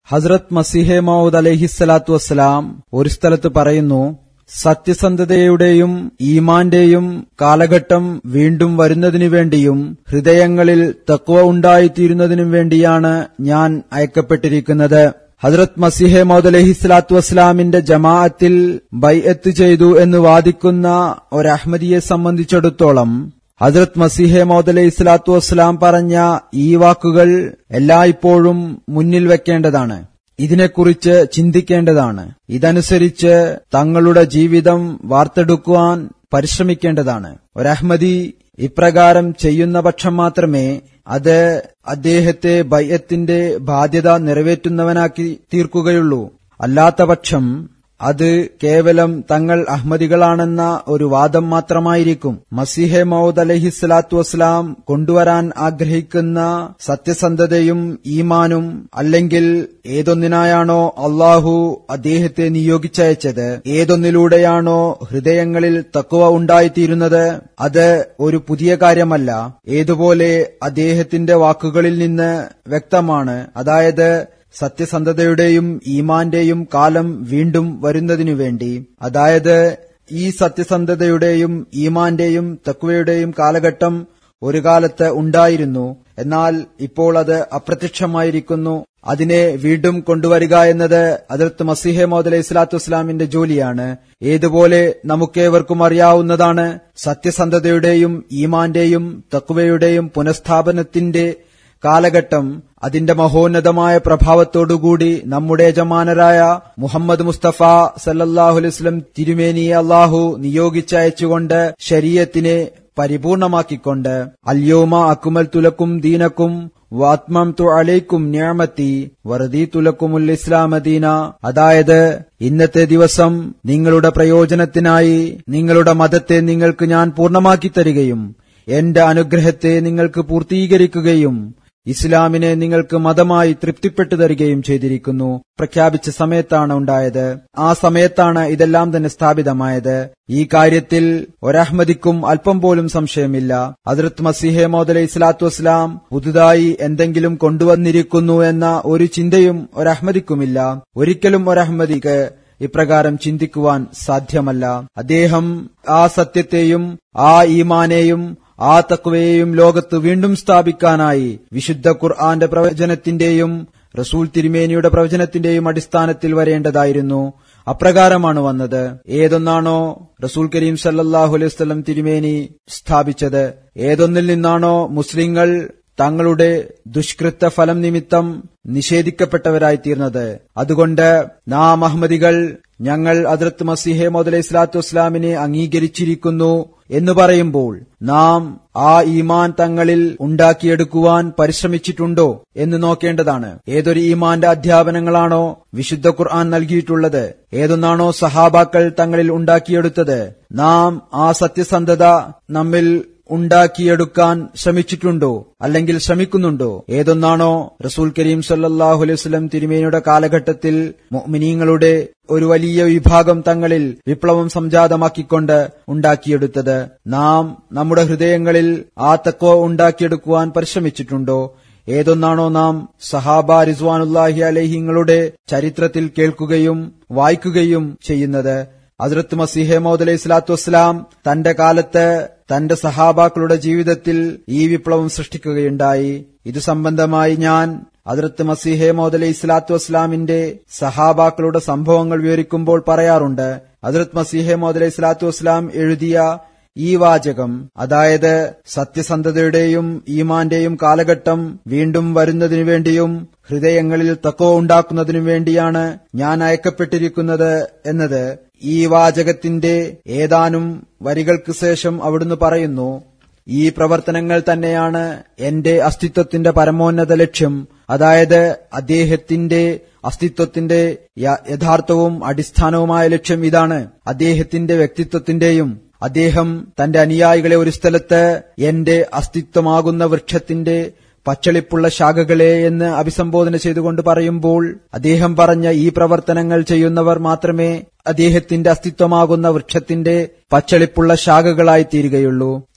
ഹസ്രത് മസിഹെ മൗദ് അലഹിസ്സലാത്തു വസ്സലാം ഒരു സ്ഥലത്ത് പറയുന്നു സത്യസന്ധതയുടെയും ഈമാന്റെയും കാലഘട്ടം വീണ്ടും വരുന്നതിനു വേണ്ടിയും ഹൃദയങ്ങളിൽ തക്വ ഉണ്ടായിത്തീരുന്നതിനും വേണ്ടിയാണ് ഞാൻ അയക്കപ്പെട്ടിരിക്കുന്നത് ഹജ്രത് മസിഹെ മൗദ് അലഹിസ്ലാത്തു വസ്സലാമിന്റെ ജമാഅത്തിൽ ബൈഅത്ത് ചെയ്തു എന്ന് വാദിക്കുന്ന ഒരു അഹമ്മദിയെ സംബന്ധിച്ചിടത്തോളം ഹജ്രത് മസിഹെ മൗദ് അലൈഹി സ്വലാത്തു വസ്സലാം പറഞ്ഞ ഈ വാക്കുകൾ എല്ലായ്പ്പോഴും മുന്നിൽ വെക്കേണ്ടതാണ് ഇതിനെക്കുറിച്ച് ചിന്തിക്കേണ്ടതാണ് ഇതനുസരിച്ച് തങ്ങളുടെ ജീവിതം വാർത്തെടുക്കുവാൻ പരിശ്രമിക്കേണ്ടതാണ് ഒരഹ്മദി ഇപ്രകാരം ചെയ്യുന്ന പക്ഷം മാത്രമേ അത് അദ്ദേഹത്തെ ബയ്യത്തിന്റെ ബാധ്യത നിറവേറ്റുന്നവനാക്കി തീർക്കുകയുള്ളൂ അല്ലാത്ത പക്ഷം അത് കേവലം തങ്ങൾ അഹമ്മദികളാണെന്ന ഒരു വാദം മാത്രമായിരിക്കും മസിഹെ മൗദ് അലഹി സ്വലാത്തു വസ്സലാം കൊണ്ടുവരാൻ ആഗ്രഹിക്കുന്ന സത്യസന്ധതയും ഈമാനും അല്ലെങ്കിൽ ഏതൊന്നിനായാണോ അള്ളാഹു അദ്ദേഹത്തെ നിയോഗിച്ചയച്ചത് ഏതൊന്നിലൂടെയാണോ ഹൃദയങ്ങളിൽ തക്കുവ ഉണ്ടായിത്തീരുന്നത് അത് ഒരു പുതിയ കാര്യമല്ല ഏതുപോലെ അദ്ദേഹത്തിന്റെ വാക്കുകളിൽ നിന്ന് വ്യക്തമാണ് അതായത് സത്യസന്ധതയുടെയും ഈമാന്റെയും കാലം വീണ്ടും വരുന്നതിനു വേണ്ടി അതായത് ഈ സത്യസന്ധതയുടെയും ഈമാന്റെയും തക്വയുടെയും കാലഘട്ടം ഒരു കാലത്ത് ഉണ്ടായിരുന്നു എന്നാൽ ഇപ്പോൾ അത് അപ്രത്യക്ഷമായിരിക്കുന്നു അതിനെ വീണ്ടും കൊണ്ടുവരിക എന്നത് അതിർത്ത് മസിഹെ മോദ് അലൈഹി സ്വലാത്തു വസ്സലാമിന്റെ ജോലിയാണ് ഏതുപോലെ നമുക്കേവർക്കും അറിയാവുന്നതാണ് സത്യസന്ധതയുടെയും ഈമാന്റെയും തക്വയുടെയും പുനഃസ്ഥാപനത്തിന്റെ കാലഘട്ടം അതിന്റെ മഹോന്നതമായ പ്രഭാവത്തോടുകൂടി നമ്മുടെ യജമാനരായ മുഹമ്മദ് മുസ്തഫ സല്ലാഹു അലൈസ്ലം തിരുമേനിയെ അള്ളാഹു നിയോഗിച്ചയച്ചുകൊണ്ട് ശരീരത്തിനെ പരിപൂർണമാക്കിക്കൊണ്ട് അല്യോമ അക്കുമൽ തുലക്കും ദീനക്കും വാത്മം തു അലൈക്കും ഞാമത്തി വറുതി തുലക്കുമുൽ ഇസ്ലാമദീന അതായത് ഇന്നത്തെ ദിവസം നിങ്ങളുടെ പ്രയോജനത്തിനായി നിങ്ങളുടെ മതത്തെ നിങ്ങൾക്ക് ഞാൻ പൂർണ്ണമാക്കി തരികയും എന്റെ അനുഗ്രഹത്തെ നിങ്ങൾക്ക് പൂർത്തീകരിക്കുകയും ഇസ്ലാമിനെ നിങ്ങൾക്ക് മതമായി തൃപ്തിപ്പെട്ടു തരികയും ചെയ്തിരിക്കുന്നു പ്രഖ്യാപിച്ച സമയത്താണ് ഉണ്ടായത് ആ സമയത്താണ് ഇതെല്ലാം തന്നെ സ്ഥാപിതമായത് ഈ കാര്യത്തിൽ ഒരഹ്മദിക്കും അല്പം പോലും സംശയമില്ല അതിർത്ത് മസിഹെ മോദല ഇസ്ലാത്തു വസ്ലാം പുതുതായി എന്തെങ്കിലും കൊണ്ടുവന്നിരിക്കുന്നു എന്ന ഒരു ചിന്തയും ഒരഹ്മദിക്കുമില്ല ഒരിക്കലും ഒരഹ്മദിക്ക് ഇപ്രകാരം ചിന്തിക്കുവാൻ സാധ്യമല്ല അദ്ദേഹം ആ സത്യത്തെയും ആ ഈമാനെയും ആ തക്വയെയും ലോകത്ത് വീണ്ടും സ്ഥാപിക്കാനായി വിശുദ്ധ ഖുർആന്റെ പ്രവചനത്തിന്റെയും റസൂൽ തിരുമേനിയുടെ പ്രവചനത്തിന്റെയും അടിസ്ഥാനത്തിൽ വരേണ്ടതായിരുന്നു അപ്രകാരമാണ് വന്നത് ഏതൊന്നാണോ റസൂൽ കരീം സല്ലാഹു അലൈഹി വസ്ലം തിരുമേനി സ്ഥാപിച്ചത് ഏതൊന്നിൽ നിന്നാണോ മുസ്ലിങ്ങൾ തങ്ങളുടെ ദുഷ്കൃത്ത ഫലം നിമിത്തം നിഷേധിക്കപ്പെട്ടവരായി തീർന്നത് അതുകൊണ്ട് നാം അഹമ്മദികൾ ഞങ്ങൾ അതിർത്ത് മസിഹെ മുതലേ ഇസ്ലാത്തു വസ്ലാമിനെ അംഗീകരിച്ചിരിക്കുന്നു എന്ന് പറയുമ്പോൾ നാം ആ ഈമാൻ തങ്ങളിൽ ഉണ്ടാക്കിയെടുക്കുവാൻ പരിശ്രമിച്ചിട്ടുണ്ടോ എന്ന് നോക്കേണ്ടതാണ് ഏതൊരു ഈമാന്റെ അധ്യാപനങ്ങളാണോ വിശുദ്ധ ഖുർആൻ നൽകിയിട്ടുള്ളത് ഏതൊന്നാണോ സഹാബാക്കൾ തങ്ങളിൽ ഉണ്ടാക്കിയെടുത്തത് നാം ആ സത്യസന്ധത നമ്മിൽ ഉണ്ടാക്കിയെടുക്കാൻ ശ്രമിച്ചിട്ടുണ്ടോ അല്ലെങ്കിൽ ശ്രമിക്കുന്നുണ്ടോ ഏതൊന്നാണോ റസൂൽ കരീം സല്ലാഹു അലൈഹി വസ്ലം തിരുമേനിയുടെ കാലഘട്ടത്തിൽ മിനിങ്ങളുടെ ഒരു വലിയ വിഭാഗം തങ്ങളിൽ വിപ്ലവം സംജാതമാക്കിക്കൊണ്ട് ഉണ്ടാക്കിയെടുത്തത് നാം നമ്മുടെ ഹൃദയങ്ങളിൽ ആ തക്കോ ഉണ്ടാക്കിയെടുക്കുവാൻ പരിശ്രമിച്ചിട്ടുണ്ടോ ഏതൊന്നാണോ നാം സഹാബ റിസ്വാനുല്ലാഹി അലഹിങ്ങളുടെ ചരിത്രത്തിൽ കേൾക്കുകയും വായിക്കുകയും ചെയ്യുന്നത് അതിർത്ത് മസിഹെ മൗദ് അലൈഹി സ്വലാത്തു വസ്സലാം തന്റെ കാലത്ത് തന്റെ സഹാബാക്കളുടെ ജീവിതത്തിൽ ഈ വിപ്ലവം സൃഷ്ടിക്കുകയുണ്ടായി ഇത് സംബന്ധമായി ഞാൻ അതിർത്ത് മസിഹെ മൗദ് അലൈഹി സ്വലാത്തു വസ്സലാമിന്റെ സഹാബാക്കളുടെ സംഭവങ്ങൾ വിവരിക്കുമ്പോൾ പറയാറുണ്ട് അതിർത്ത് മസിഹെ മൗദ് അലൈഹി സ്വലാത്തു വസ്സലാം എഴുതിയ ഈ വാചകം അതായത് സത്യസന്ധതയുടെയും ഈമാന്റെയും കാലഘട്ടം വീണ്ടും വരുന്നതിനു വേണ്ടിയും ഹൃദയങ്ങളിൽ തക്കോ ഉണ്ടാക്കുന്നതിനു വേണ്ടിയാണ് ഞാൻ അയക്കപ്പെട്ടിരിക്കുന്നത് എന്നത് ഈ വാചകത്തിന്റെ ഏതാനും വരികൾക്ക് ശേഷം അവിടുന്ന് പറയുന്നു ഈ പ്രവർത്തനങ്ങൾ തന്നെയാണ് എന്റെ അസ്തിത്വത്തിന്റെ പരമോന്നത ലക്ഷ്യം അതായത് അദ്ദേഹത്തിന്റെ അസ്തിത്വത്തിന്റെ യഥാർത്ഥവും അടിസ്ഥാനവുമായ ലക്ഷ്യം ഇതാണ് അദ്ദേഹത്തിന്റെ വ്യക്തിത്വത്തിന്റെയും അദ്ദേഹം തന്റെ അനുയായികളെ ഒരു സ്ഥലത്ത് എന്റെ അസ്തിത്വമാകുന്ന വൃക്ഷത്തിന്റെ പച്ചളിപ്പുള്ള ശാഖകളെ എന്ന് അഭിസംബോധന ചെയ്തുകൊണ്ട് പറയുമ്പോൾ അദ്ദേഹം പറഞ്ഞ ഈ പ്രവർത്തനങ്ങൾ ചെയ്യുന്നവർ മാത്രമേ അദ്ദേഹത്തിന്റെ അസ്തിത്വമാകുന്ന വൃക്ഷത്തിന്റെ പച്ചളിപ്പുള്ള ശാഖകളായി തീരുകയുള്ളൂ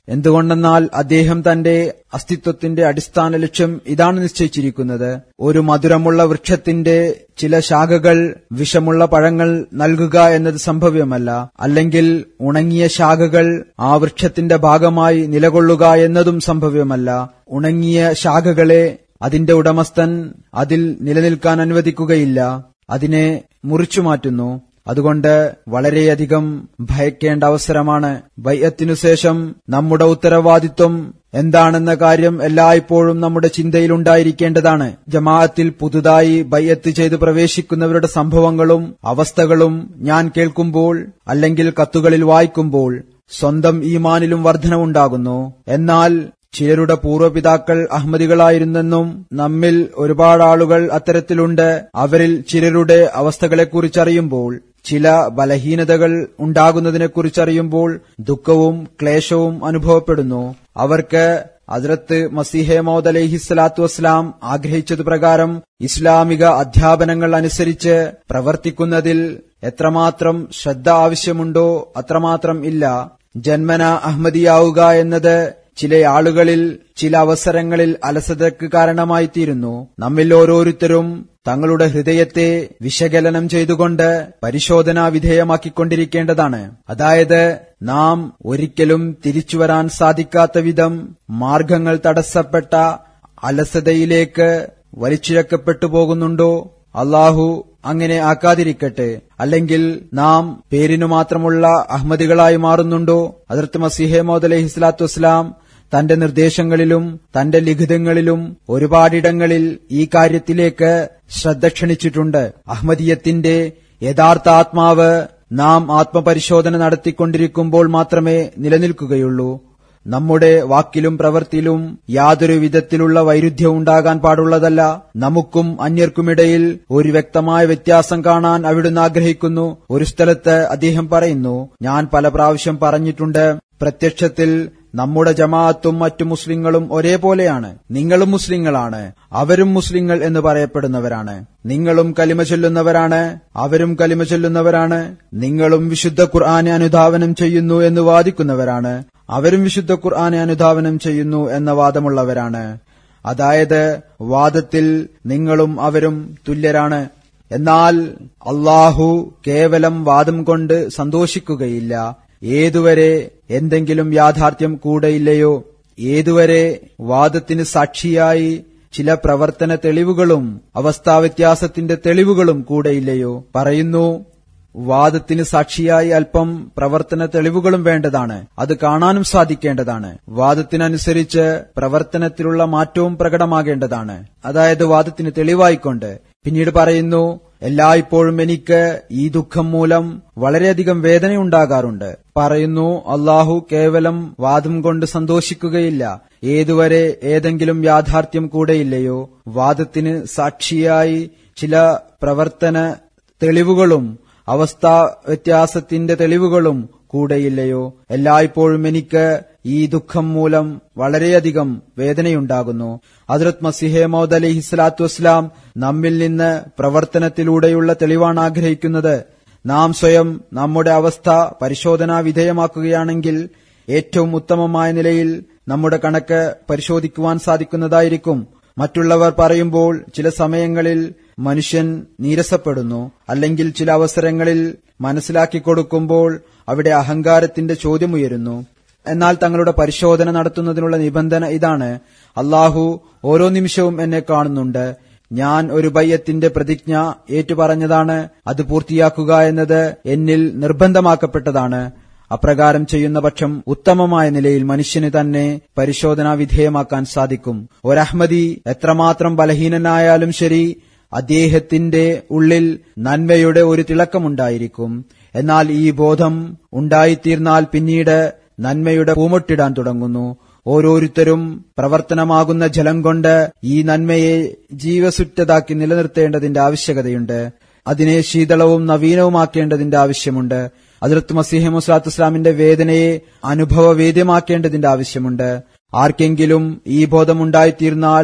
എന്തുകൊണ്ടെന്നാൽ അദ്ദേഹം തന്റെ അസ്തിത്വത്തിന്റെ അടിസ്ഥാന ലക്ഷ്യം ഇതാണ് നിശ്ചയിച്ചിരിക്കുന്നത് ഒരു മധുരമുള്ള വൃക്ഷത്തിന്റെ ചില ശാഖകൾ വിഷമുള്ള പഴങ്ങൾ നൽകുക എന്നത് സംഭവ്യമല്ല അല്ലെങ്കിൽ ഉണങ്ങിയ ശാഖകൾ ആ വൃക്ഷത്തിന്റെ ഭാഗമായി നിലകൊള്ളുക എന്നതും സംഭവ്യമല്ല ഉണങ്ങിയ ശാഖകളെ അതിന്റെ ഉടമസ്ഥൻ അതിൽ നിലനിൽക്കാൻ അനുവദിക്കുകയില്ല അതിനെ മുറിച്ചു മാറ്റുന്നു അതുകൊണ്ട് വളരെയധികം ഭയക്കേണ്ട അവസരമാണ് ബയ്യത്തിനു ശേഷം നമ്മുടെ ഉത്തരവാദിത്വം എന്താണെന്ന കാര്യം എല്ലായ്പ്പോഴും നമ്മുടെ ചിന്തയിലുണ്ടായിരിക്കേണ്ടതാണ് ജമാഅത്തിൽ പുതുതായി ബയ്യത്ത് ചെയ്ത് പ്രവേശിക്കുന്നവരുടെ സംഭവങ്ങളും അവസ്ഥകളും ഞാൻ കേൾക്കുമ്പോൾ അല്ലെങ്കിൽ കത്തുകളിൽ വായിക്കുമ്പോൾ സ്വന്തം ഈമാനിലും വർധനവുണ്ടാകുന്നു എന്നാൽ ചിലരുടെ പൂർവ്വപിതാക്കൾ അഹമ്മദികളായിരുന്നെന്നും നമ്മിൽ ഒരുപാട് ആളുകൾ അത്തരത്തിലുണ്ട് അവരിൽ ചിലരുടെ അവസ്ഥകളെക്കുറിച്ചറിയുമ്പോൾ ചില ബലഹീനതകൾ ഉണ്ടാകുന്നതിനെക്കുറിച്ചറിയുമ്പോൾ ദുഃഖവും ക്ലേശവും അനുഭവപ്പെടുന്നു അവർക്ക് അതിരത്ത് മസീഹെ മൗദ് അലഹിസ്സലാത്തു വസ്സലാം ആഗ്രഹിച്ചതു പ്രകാരം ഇസ്ലാമിക അധ്യാപനങ്ങൾ അനുസരിച്ച് പ്രവർത്തിക്കുന്നതിൽ എത്രമാത്രം ശ്രദ്ധ ആവശ്യമുണ്ടോ അത്രമാത്രം ഇല്ല ജന്മന അഹമ്മദിയാവുക എന്നത് ചില ആളുകളിൽ ചില അവസരങ്ങളിൽ അലസതയ്ക്ക് കാരണമായിത്തീരുന്നു നമ്മിൽ ഓരോരുത്തരും തങ്ങളുടെ ഹൃദയത്തെ വിശകലനം ചെയ്തുകൊണ്ട് പരിശോധനാ വിധേയമാക്കിക്കൊണ്ടിരിക്കേണ്ടതാണ് അതായത് നാം ഒരിക്കലും തിരിച്ചുവരാൻ സാധിക്കാത്ത വിധം മാർഗങ്ങൾ തടസ്സപ്പെട്ട അലസതയിലേക്ക് വലിച്ചിഴക്കപ്പെട്ടു പോകുന്നുണ്ടോ അള്ളാഹു അങ്ങനെ ആക്കാതിരിക്കട്ടെ അല്ലെങ്കിൽ നാം പേരിനു മാത്രമുള്ള അഹമ്മദികളായി മാറുന്നുണ്ടോ അതിർത്ത് മസിഹെ മോദ് അലഹി സ്വലാത്തു വസ്സലാം തന്റെ നിർദ്ദേശങ്ങളിലും തന്റെ ലിഖിതങ്ങളിലും ഒരുപാടിടങ്ങളിൽ ഈ കാര്യത്തിലേക്ക് ശ്രദ്ധ ക്ഷണിച്ചിട്ടുണ്ട് അഹമ്മദീയത്തിന്റെ യഥാർത്ഥ ആത്മാവ് നാം ആത്മപരിശോധന നടത്തിക്കൊണ്ടിരിക്കുമ്പോൾ മാത്രമേ നിലനിൽക്കുകയുള്ളൂ നമ്മുടെ വാക്കിലും പ്രവൃത്തിയിലും യാതൊരു വിധത്തിലുള്ള വൈരുദ്ധ്യം ഉണ്ടാകാൻ പാടുള്ളതല്ല നമുക്കും അന്യർക്കുമിടയിൽ ഒരു വ്യക്തമായ വ്യത്യാസം കാണാൻ അവിടുന്ന് ആഗ്രഹിക്കുന്നു ഒരു സ്ഥലത്ത് അദ്ദേഹം പറയുന്നു ഞാൻ പല പ്രാവശ്യം പറഞ്ഞിട്ടുണ്ട് പ്രത്യക്ഷത്തിൽ നമ്മുടെ ജമാഅത്തും മറ്റു മുസ്ലിങ്ങളും ഒരേപോലെയാണ് നിങ്ങളും മുസ്ലിങ്ങളാണ് അവരും മുസ്ലിങ്ങൾ എന്ന് പറയപ്പെടുന്നവരാണ് നിങ്ങളും കലിമ ചൊല്ലുന്നവരാണ് അവരും കലിമ ചൊല്ലുന്നവരാണ് നിങ്ങളും വിശുദ്ധ ഖുർആനെ അനുധാവനം ചെയ്യുന്നു എന്ന് വാദിക്കുന്നവരാണ് അവരും വിശുദ്ധ ഖുർആനെ അനുധാവനം ചെയ്യുന്നു എന്ന വാദമുള്ളവരാണ് അതായത് വാദത്തിൽ നിങ്ങളും അവരും തുല്യരാണ് എന്നാൽ അള്ളാഹു കേവലം വാദം കൊണ്ട് സന്തോഷിക്കുകയില്ല ഏതുവരെ എന്തെങ്കിലും യാഥാർത്ഥ്യം കൂടെയില്ലയോ ഏതുവരെ വാദത്തിന് സാക്ഷിയായി ചില പ്രവർത്തന തെളിവുകളും അവസ്ഥാവ്യത്യാസത്തിന്റെ തെളിവുകളും കൂടെയില്ലയോ പറയുന്നു വാദത്തിന് സാക്ഷിയായി അല്പം പ്രവർത്തന തെളിവുകളും വേണ്ടതാണ് അത് കാണാനും സാധിക്കേണ്ടതാണ് വാദത്തിനനുസരിച്ച് പ്രവർത്തനത്തിലുള്ള മാറ്റവും പ്രകടമാകേണ്ടതാണ് അതായത് വാദത്തിന് തെളിവായിക്കൊണ്ട് പിന്നീട് പറയുന്നു എല്ലായ്പ്പോഴും എനിക്ക് ഈ ദുഃഖം മൂലം വളരെയധികം വേദനയുണ്ടാകാറുണ്ട് പറയുന്നു അള്ളാഹു കേവലം വാദം കൊണ്ട് സന്തോഷിക്കുകയില്ല ഏതുവരെ ഏതെങ്കിലും യാഥാർത്ഥ്യം കൂടെയില്ലയോ വാദത്തിന് സാക്ഷിയായി ചില പ്രവർത്തന തെളിവുകളും അവസ്ഥാ വ്യത്യാസത്തിന്റെ തെളിവുകളും കൂടെയില്ലയോ എല്ലായ്പ്പോഴും എനിക്ക് ഈ ദുഃഖം മൂലം വളരെയധികം വേദനയുണ്ടാകുന്നു ഹജ്രത് മസിഹെ മൗദ് അലി ഹിസ്ലാത്തു വസ്ലാം നമ്മിൽ നിന്ന് പ്രവർത്തനത്തിലൂടെയുള്ള തെളിവാണ് ആഗ്രഹിക്കുന്നത് നാം സ്വയം നമ്മുടെ അവസ്ഥ പരിശോധനാ വിധേയമാക്കുകയാണെങ്കിൽ ഏറ്റവും ഉത്തമമായ നിലയിൽ നമ്മുടെ കണക്ക് പരിശോധിക്കുവാൻ സാധിക്കുന്നതായിരിക്കും മറ്റുള്ളവർ പറയുമ്പോൾ ചില സമയങ്ങളിൽ മനുഷ്യൻ നീരസപ്പെടുന്നു അല്ലെങ്കിൽ ചില അവസരങ്ങളിൽ മനസ്സിലാക്കി കൊടുക്കുമ്പോൾ അവിടെ അഹങ്കാരത്തിന്റെ ചോദ്യമുയരുന്നു എന്നാൽ തങ്ങളുടെ പരിശോധന നടത്തുന്നതിനുള്ള നിബന്ധന ഇതാണ് അള്ളാഹു ഓരോ നിമിഷവും എന്നെ കാണുന്നുണ്ട് ഞാൻ ഒരു ബയ്യത്തിന്റെ പ്രതിജ്ഞ ഏറ്റുപറഞ്ഞതാണ് അത് പൂർത്തിയാക്കുക എന്നത് എന്നിൽ നിർബന്ധമാക്കപ്പെട്ടതാണ് അപ്രകാരം ചെയ്യുന്ന പക്ഷം ഉത്തമമായ നിലയിൽ മനുഷ്യന് തന്നെ പരിശോധനാ വിധേയമാക്കാൻ സാധിക്കും ഒരഹ്മദി എത്രമാത്രം ബലഹീനനായാലും ശരി അദ്ദേഹത്തിന്റെ ഉള്ളിൽ നന്മയുടെ ഒരു തിളക്കമുണ്ടായിരിക്കും എന്നാൽ ഈ ബോധം ഉണ്ടായിത്തീർന്നാൽ പിന്നീട് നന്മയുടെ പൂമൊട്ടിടാൻ തുടങ്ങുന്നു ഓരോരുത്തരും പ്രവർത്തനമാകുന്ന ജലം കൊണ്ട് ഈ നന്മയെ ജീവസുറ്റതാക്കി നിലനിർത്തേണ്ടതിന്റെ ആവശ്യകതയുണ്ട് അതിനെ ശീതളവും നവീനവുമാക്കേണ്ടതിന്റെ ആവശ്യമുണ്ട് അതിർത്ത് മസീഹ മുസ്ലാത്ത് ഇസ്ലാമിന്റെ വേദനയെ അനുഭവവേദ്യമാക്കേണ്ടതിന്റെ ആവശ്യമുണ്ട് ആർക്കെങ്കിലും ഈ ബോധമുണ്ടായിത്തീർന്നാൽ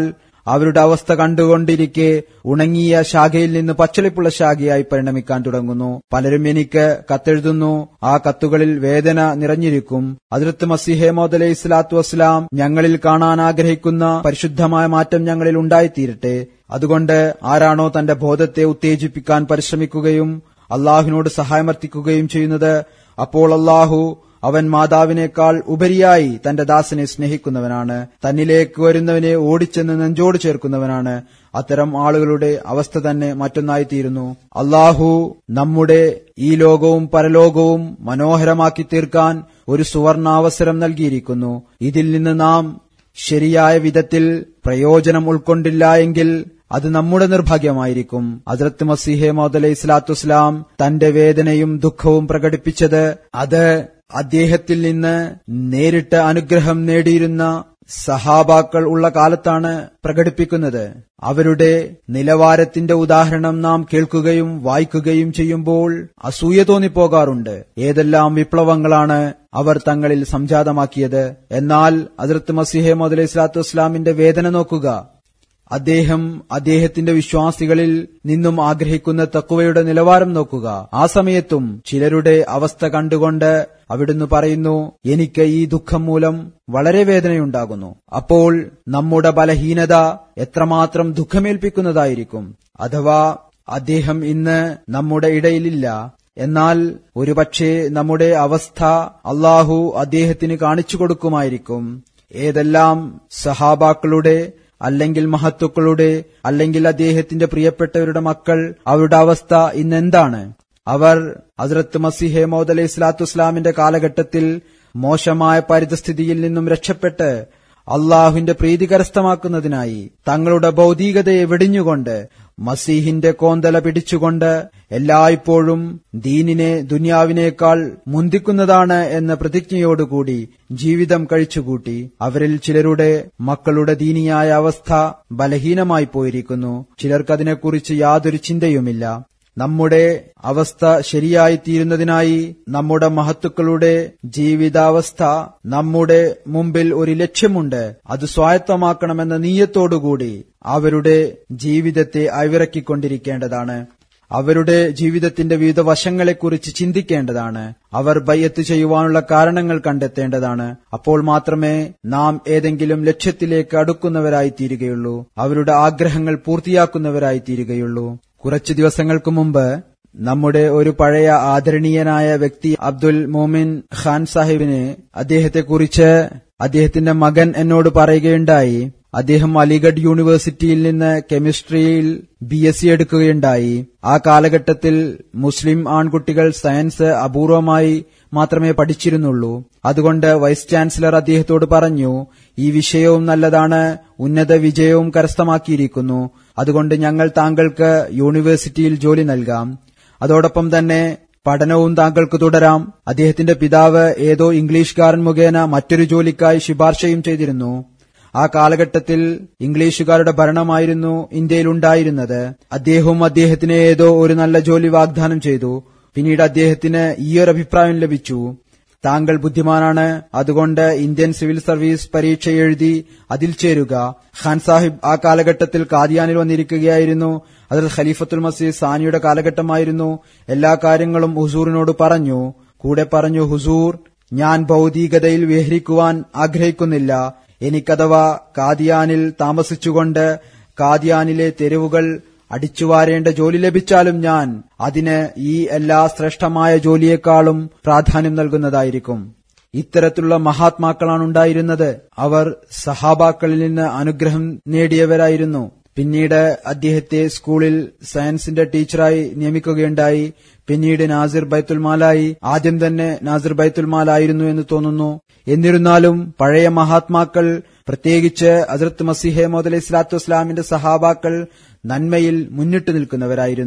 അവരുടെ അവസ്ഥ കണ്ടുകൊണ്ടിരിക്കെ ഉണങ്ങിയ ശാഖയിൽ നിന്ന് പച്ചളിപ്പുള്ള ശാഖയായി പരിണമിക്കാൻ തുടങ്ങുന്നു പലരും എനിക്ക് കത്തെഴുതുന്നു ആ കത്തുകളിൽ വേദന നിറഞ്ഞിരിക്കും അതിർത്ത് മസിഹേമോദ് അലൈഹി സ്വലാത്തു വസ്സലാം ഞങ്ങളിൽ കാണാൻ ആഗ്രഹിക്കുന്ന പരിശുദ്ധമായ മാറ്റം ഞങ്ങളിൽ ഉണ്ടായിത്തീരട്ടെ അതുകൊണ്ട് ആരാണോ തന്റെ ബോധത്തെ ഉത്തേജിപ്പിക്കാൻ പരിശ്രമിക്കുകയും അള്ളാഹുവിനോട് സഹായമർത്ഥിക്കുകയും ചെയ്യുന്നത് അപ്പോൾ അള്ളാഹു അവൻ മാതാവിനേക്കാൾ ഉപരിയായി തന്റെ ദാസനെ സ്നേഹിക്കുന്നവനാണ് തന്നിലേക്ക് വരുന്നവനെ ഓടിച്ചെന്ന് നെഞ്ചോട് ചേർക്കുന്നവനാണ് അത്തരം ആളുകളുടെ അവസ്ഥ തന്നെ മറ്റൊന്നായിത്തീരുന്നു അള്ളാഹു നമ്മുടെ ഈ ലോകവും പരലോകവും മനോഹരമാക്കി തീർക്കാൻ ഒരു സുവർണാവസരം നൽകിയിരിക്കുന്നു ഇതിൽ നിന്ന് നാം ശരിയായ വിധത്തിൽ പ്രയോജനം ഉൾക്കൊണ്ടില്ല എങ്കിൽ അത് നമ്മുടെ നിർഭാഗ്യമായിരിക്കും അതിർത്ത് മസീഹെ മോദ് അലൈഹി സ്വലാത്തു വസ്സലാം തന്റെ വേദനയും ദുഃഖവും പ്രകടിപ്പിച്ചത് അത് അദ്ദേഹത്തിൽ നിന്ന് നേരിട്ട് അനുഗ്രഹം നേടിയിരുന്ന സഹാബാക്കൾ ഉള്ള കാലത്താണ് പ്രകടിപ്പിക്കുന്നത് അവരുടെ നിലവാരത്തിന്റെ ഉദാഹരണം നാം കേൾക്കുകയും വായിക്കുകയും ചെയ്യുമ്പോൾ അസൂയ തോന്നിപ്പോകാറുണ്ട് ഏതെല്ലാം വിപ്ലവങ്ങളാണ് അവർ തങ്ങളിൽ സംജാതമാക്കിയത് എന്നാൽ അതിർത്ത് മസിഹെ മുതലൈഹി സ്വലാത്തു വസ്സലാമിന്റെ വേദന നോക്കുക അദ്ദേഹം അദ്ദേഹത്തിന്റെ വിശ്വാസികളിൽ നിന്നും ആഗ്രഹിക്കുന്ന തക്കുവയുടെ നിലവാരം നോക്കുക ആ സമയത്തും ചിലരുടെ അവസ്ഥ കണ്ടുകൊണ്ട് അവിടുന്ന് പറയുന്നു എനിക്ക് ഈ ദുഃഖം മൂലം വളരെ വേദനയുണ്ടാകുന്നു അപ്പോൾ നമ്മുടെ ബലഹീനത എത്രമാത്രം ദുഃഖമേൽപ്പിക്കുന്നതായിരിക്കും അഥവാ അദ്ദേഹം ഇന്ന് നമ്മുടെ ഇടയിലില്ല എന്നാൽ ഒരുപക്ഷെ നമ്മുടെ അവസ്ഥ അള്ളാഹു അദ്ദേഹത്തിന് കാണിച്ചു കൊടുക്കുമായിരിക്കും ഏതെല്ലാം സഹാബാക്കളുടെ അല്ലെങ്കിൽ മഹത്തുക്കളുടെ അല്ലെങ്കിൽ അദ്ദേഹത്തിന്റെ പ്രിയപ്പെട്ടവരുടെ മക്കൾ അവരുടെ അവസ്ഥ ഇന്നെന്താണ് അവർ ഹസ്രത്ത് മസിഹെ മൗദ് അലൈഹി സ്വലാത്തു വസ്സലാമിന്റെ കാലഘട്ടത്തിൽ മോശമായ പരിതസ്ഥിതിയിൽ നിന്നും രക്ഷപ്പെട്ട് അള്ളാഹുവിന്റെ പ്രീതി കരസ്ഥമാക്കുന്നതിനായി തങ്ങളുടെ ഭൗതികതയെ വെടിഞ്ഞുകൊണ്ട് മസീഹിന്റെ കോന്തല പിടിച്ചുകൊണ്ട് എല്ലായ്പ്പോഴും ദീനിനെ ദുനിയാവിനേക്കാൾ മുന്തിക്കുന്നതാണ് എന്ന പ്രതിജ്ഞയോടുകൂടി ജീവിതം കഴിച്ചുകൂട്ടി അവരിൽ ചിലരുടെ മക്കളുടെ ദീനിയായ അവസ്ഥ ബലഹീനമായി പോയിരിക്കുന്നു ചിലർക്കതിനെക്കുറിച്ച് യാതൊരു ചിന്തയുമില്ല നമ്മുടെ അവസ്ഥ ശരിയായിത്തീരുന്നതിനായി നമ്മുടെ മഹത്തുക്കളുടെ ജീവിതാവസ്ഥ നമ്മുടെ മുമ്പിൽ ഒരു ലക്ഷ്യമുണ്ട് അത് സ്വായത്തമാക്കണമെന്ന നീയത്തോടുകൂടി അവരുടെ ജീവിതത്തെ അവിറക്കിക്കൊണ്ടിരിക്കേണ്ടതാണ് അവരുടെ ജീവിതത്തിന്റെ വിവിധ വശങ്ങളെക്കുറിച്ച് ചിന്തിക്കേണ്ടതാണ് അവർ ബയ്യത്ത് ചെയ്യുവാനുള്ള കാരണങ്ങൾ കണ്ടെത്തേണ്ടതാണ് അപ്പോൾ മാത്രമേ നാം ഏതെങ്കിലും ലക്ഷ്യത്തിലേക്ക് അടുക്കുന്നവരായി തീരുകയുള്ളൂ അവരുടെ ആഗ്രഹങ്ങൾ പൂർത്തിയാക്കുന്നവരായി തീരുകയുള്ളൂ കുറച്ചു ദിവസങ്ങൾക്ക് മുമ്പ് നമ്മുടെ ഒരു പഴയ ആദരണീയനായ വ്യക്തി അബ്ദുൽ മോമിൻ ഖാൻ സാഹിബിന് അദ്ദേഹത്തെക്കുറിച്ച് അദ്ദേഹത്തിന്റെ മകൻ എന്നോട് പറയുകയുണ്ടായി അദ്ദേഹം അലിഗഡ് യൂണിവേഴ്സിറ്റിയിൽ നിന്ന് കെമിസ്ട്രിയിൽ ബി എസ് സി എടുക്കുകയുണ്ടായി ആ കാലഘട്ടത്തിൽ മുസ്ലിം ആൺകുട്ടികൾ സയൻസ് അപൂർവമായി മാത്രമേ പഠിച്ചിരുന്നുള്ളൂ അതുകൊണ്ട് വൈസ് ചാൻസലർ അദ്ദേഹത്തോട് പറഞ്ഞു ഈ വിഷയവും നല്ലതാണ് ഉന്നത വിജയവും കരസ്ഥമാക്കിയിരിക്കുന്നു അതുകൊണ്ട് ഞങ്ങൾ താങ്കൾക്ക് യൂണിവേഴ്സിറ്റിയിൽ ജോലി നൽകാം അതോടൊപ്പം തന്നെ പഠനവും താങ്കൾക്ക് തുടരാം അദ്ദേഹത്തിന്റെ പിതാവ് ഏതോ ഇംഗ്ലീഷുകാരൻ മുഖേന മറ്റൊരു ജോലിക്കായി ശുപാർശയും ചെയ്തിരുന്നു ആ കാലഘട്ടത്തിൽ ഇംഗ്ലീഷുകാരുടെ ഭരണമായിരുന്നു ഇന്ത്യയിൽ ഉണ്ടായിരുന്നത് അദ്ദേഹവും അദ്ദേഹത്തിന് ഏതോ ഒരു നല്ല ജോലി വാഗ്ദാനം ചെയ്തു പിന്നീട് അദ്ദേഹത്തിന് ഈയൊരു അഭിപ്രായം ലഭിച്ചു താങ്കൾ ബുദ്ധിമാനാണ് അതുകൊണ്ട് ഇന്ത്യൻ സിവിൽ സർവീസ് പരീക്ഷ എഴുതി അതിൽ ചേരുക ഖാൻ സാഹിബ് ആ കാലഘട്ടത്തിൽ കാദിയാനിൽ വന്നിരിക്കുകയായിരുന്നു അതിൽ ഖലീഫത്തുൽ മസീദ് സാനിയുടെ കാലഘട്ടമായിരുന്നു എല്ലാ കാര്യങ്ങളും ഹുസൂറിനോട് പറഞ്ഞു കൂടെ പറഞ്ഞു ഹുസൂർ ഞാൻ ഭൗതികതയിൽ വിഹരിക്കുവാൻ ആഗ്രഹിക്കുന്നില്ല എനിക്കഥവാ കാദിയാനിൽ താമസിച്ചുകൊണ്ട് കാദിയാനിലെ തെരുവുകൾ അടിച്ചുവാരേണ്ട ജോലി ലഭിച്ചാലും ഞാൻ അതിന് ഈ എല്ലാ ശ്രേഷ്ഠമായ ജോലിയേക്കാളും പ്രാധാന്യം നൽകുന്നതായിരിക്കും ഇത്തരത്തിലുള്ള മഹാത്മാക്കളാണ് ഉണ്ടായിരുന്നത് അവർ സഹാബാക്കളിൽ നിന്ന് അനുഗ്രഹം നേടിയവരായിരുന്നു പിന്നീട് അദ്ദേഹത്തെ സ്കൂളിൽ സയൻസിന്റെ ടീച്ചറായി നിയമിക്കുകയുണ്ടായി പിന്നീട് നാസിർ ബൈത്തുൽമാലായി ആദ്യം തന്നെ നാസിർ ബൈത്തുൽമാലായിരുന്നു എന്ന് തോന്നുന്നു എന്നിരുന്നാലും പഴയ മഹാത്മാക്കൾ പ്രത്യേകിച്ച് അസരത്ത് മസിഹെ മോദ് അലൈഹി സ്വലാത്തു വസ്സലാമിന്റെ സഹാബാക്കൾ നന്മയിൽ മുന്നിട്ട് നിൽക്കുന്നവരായിരുന്നു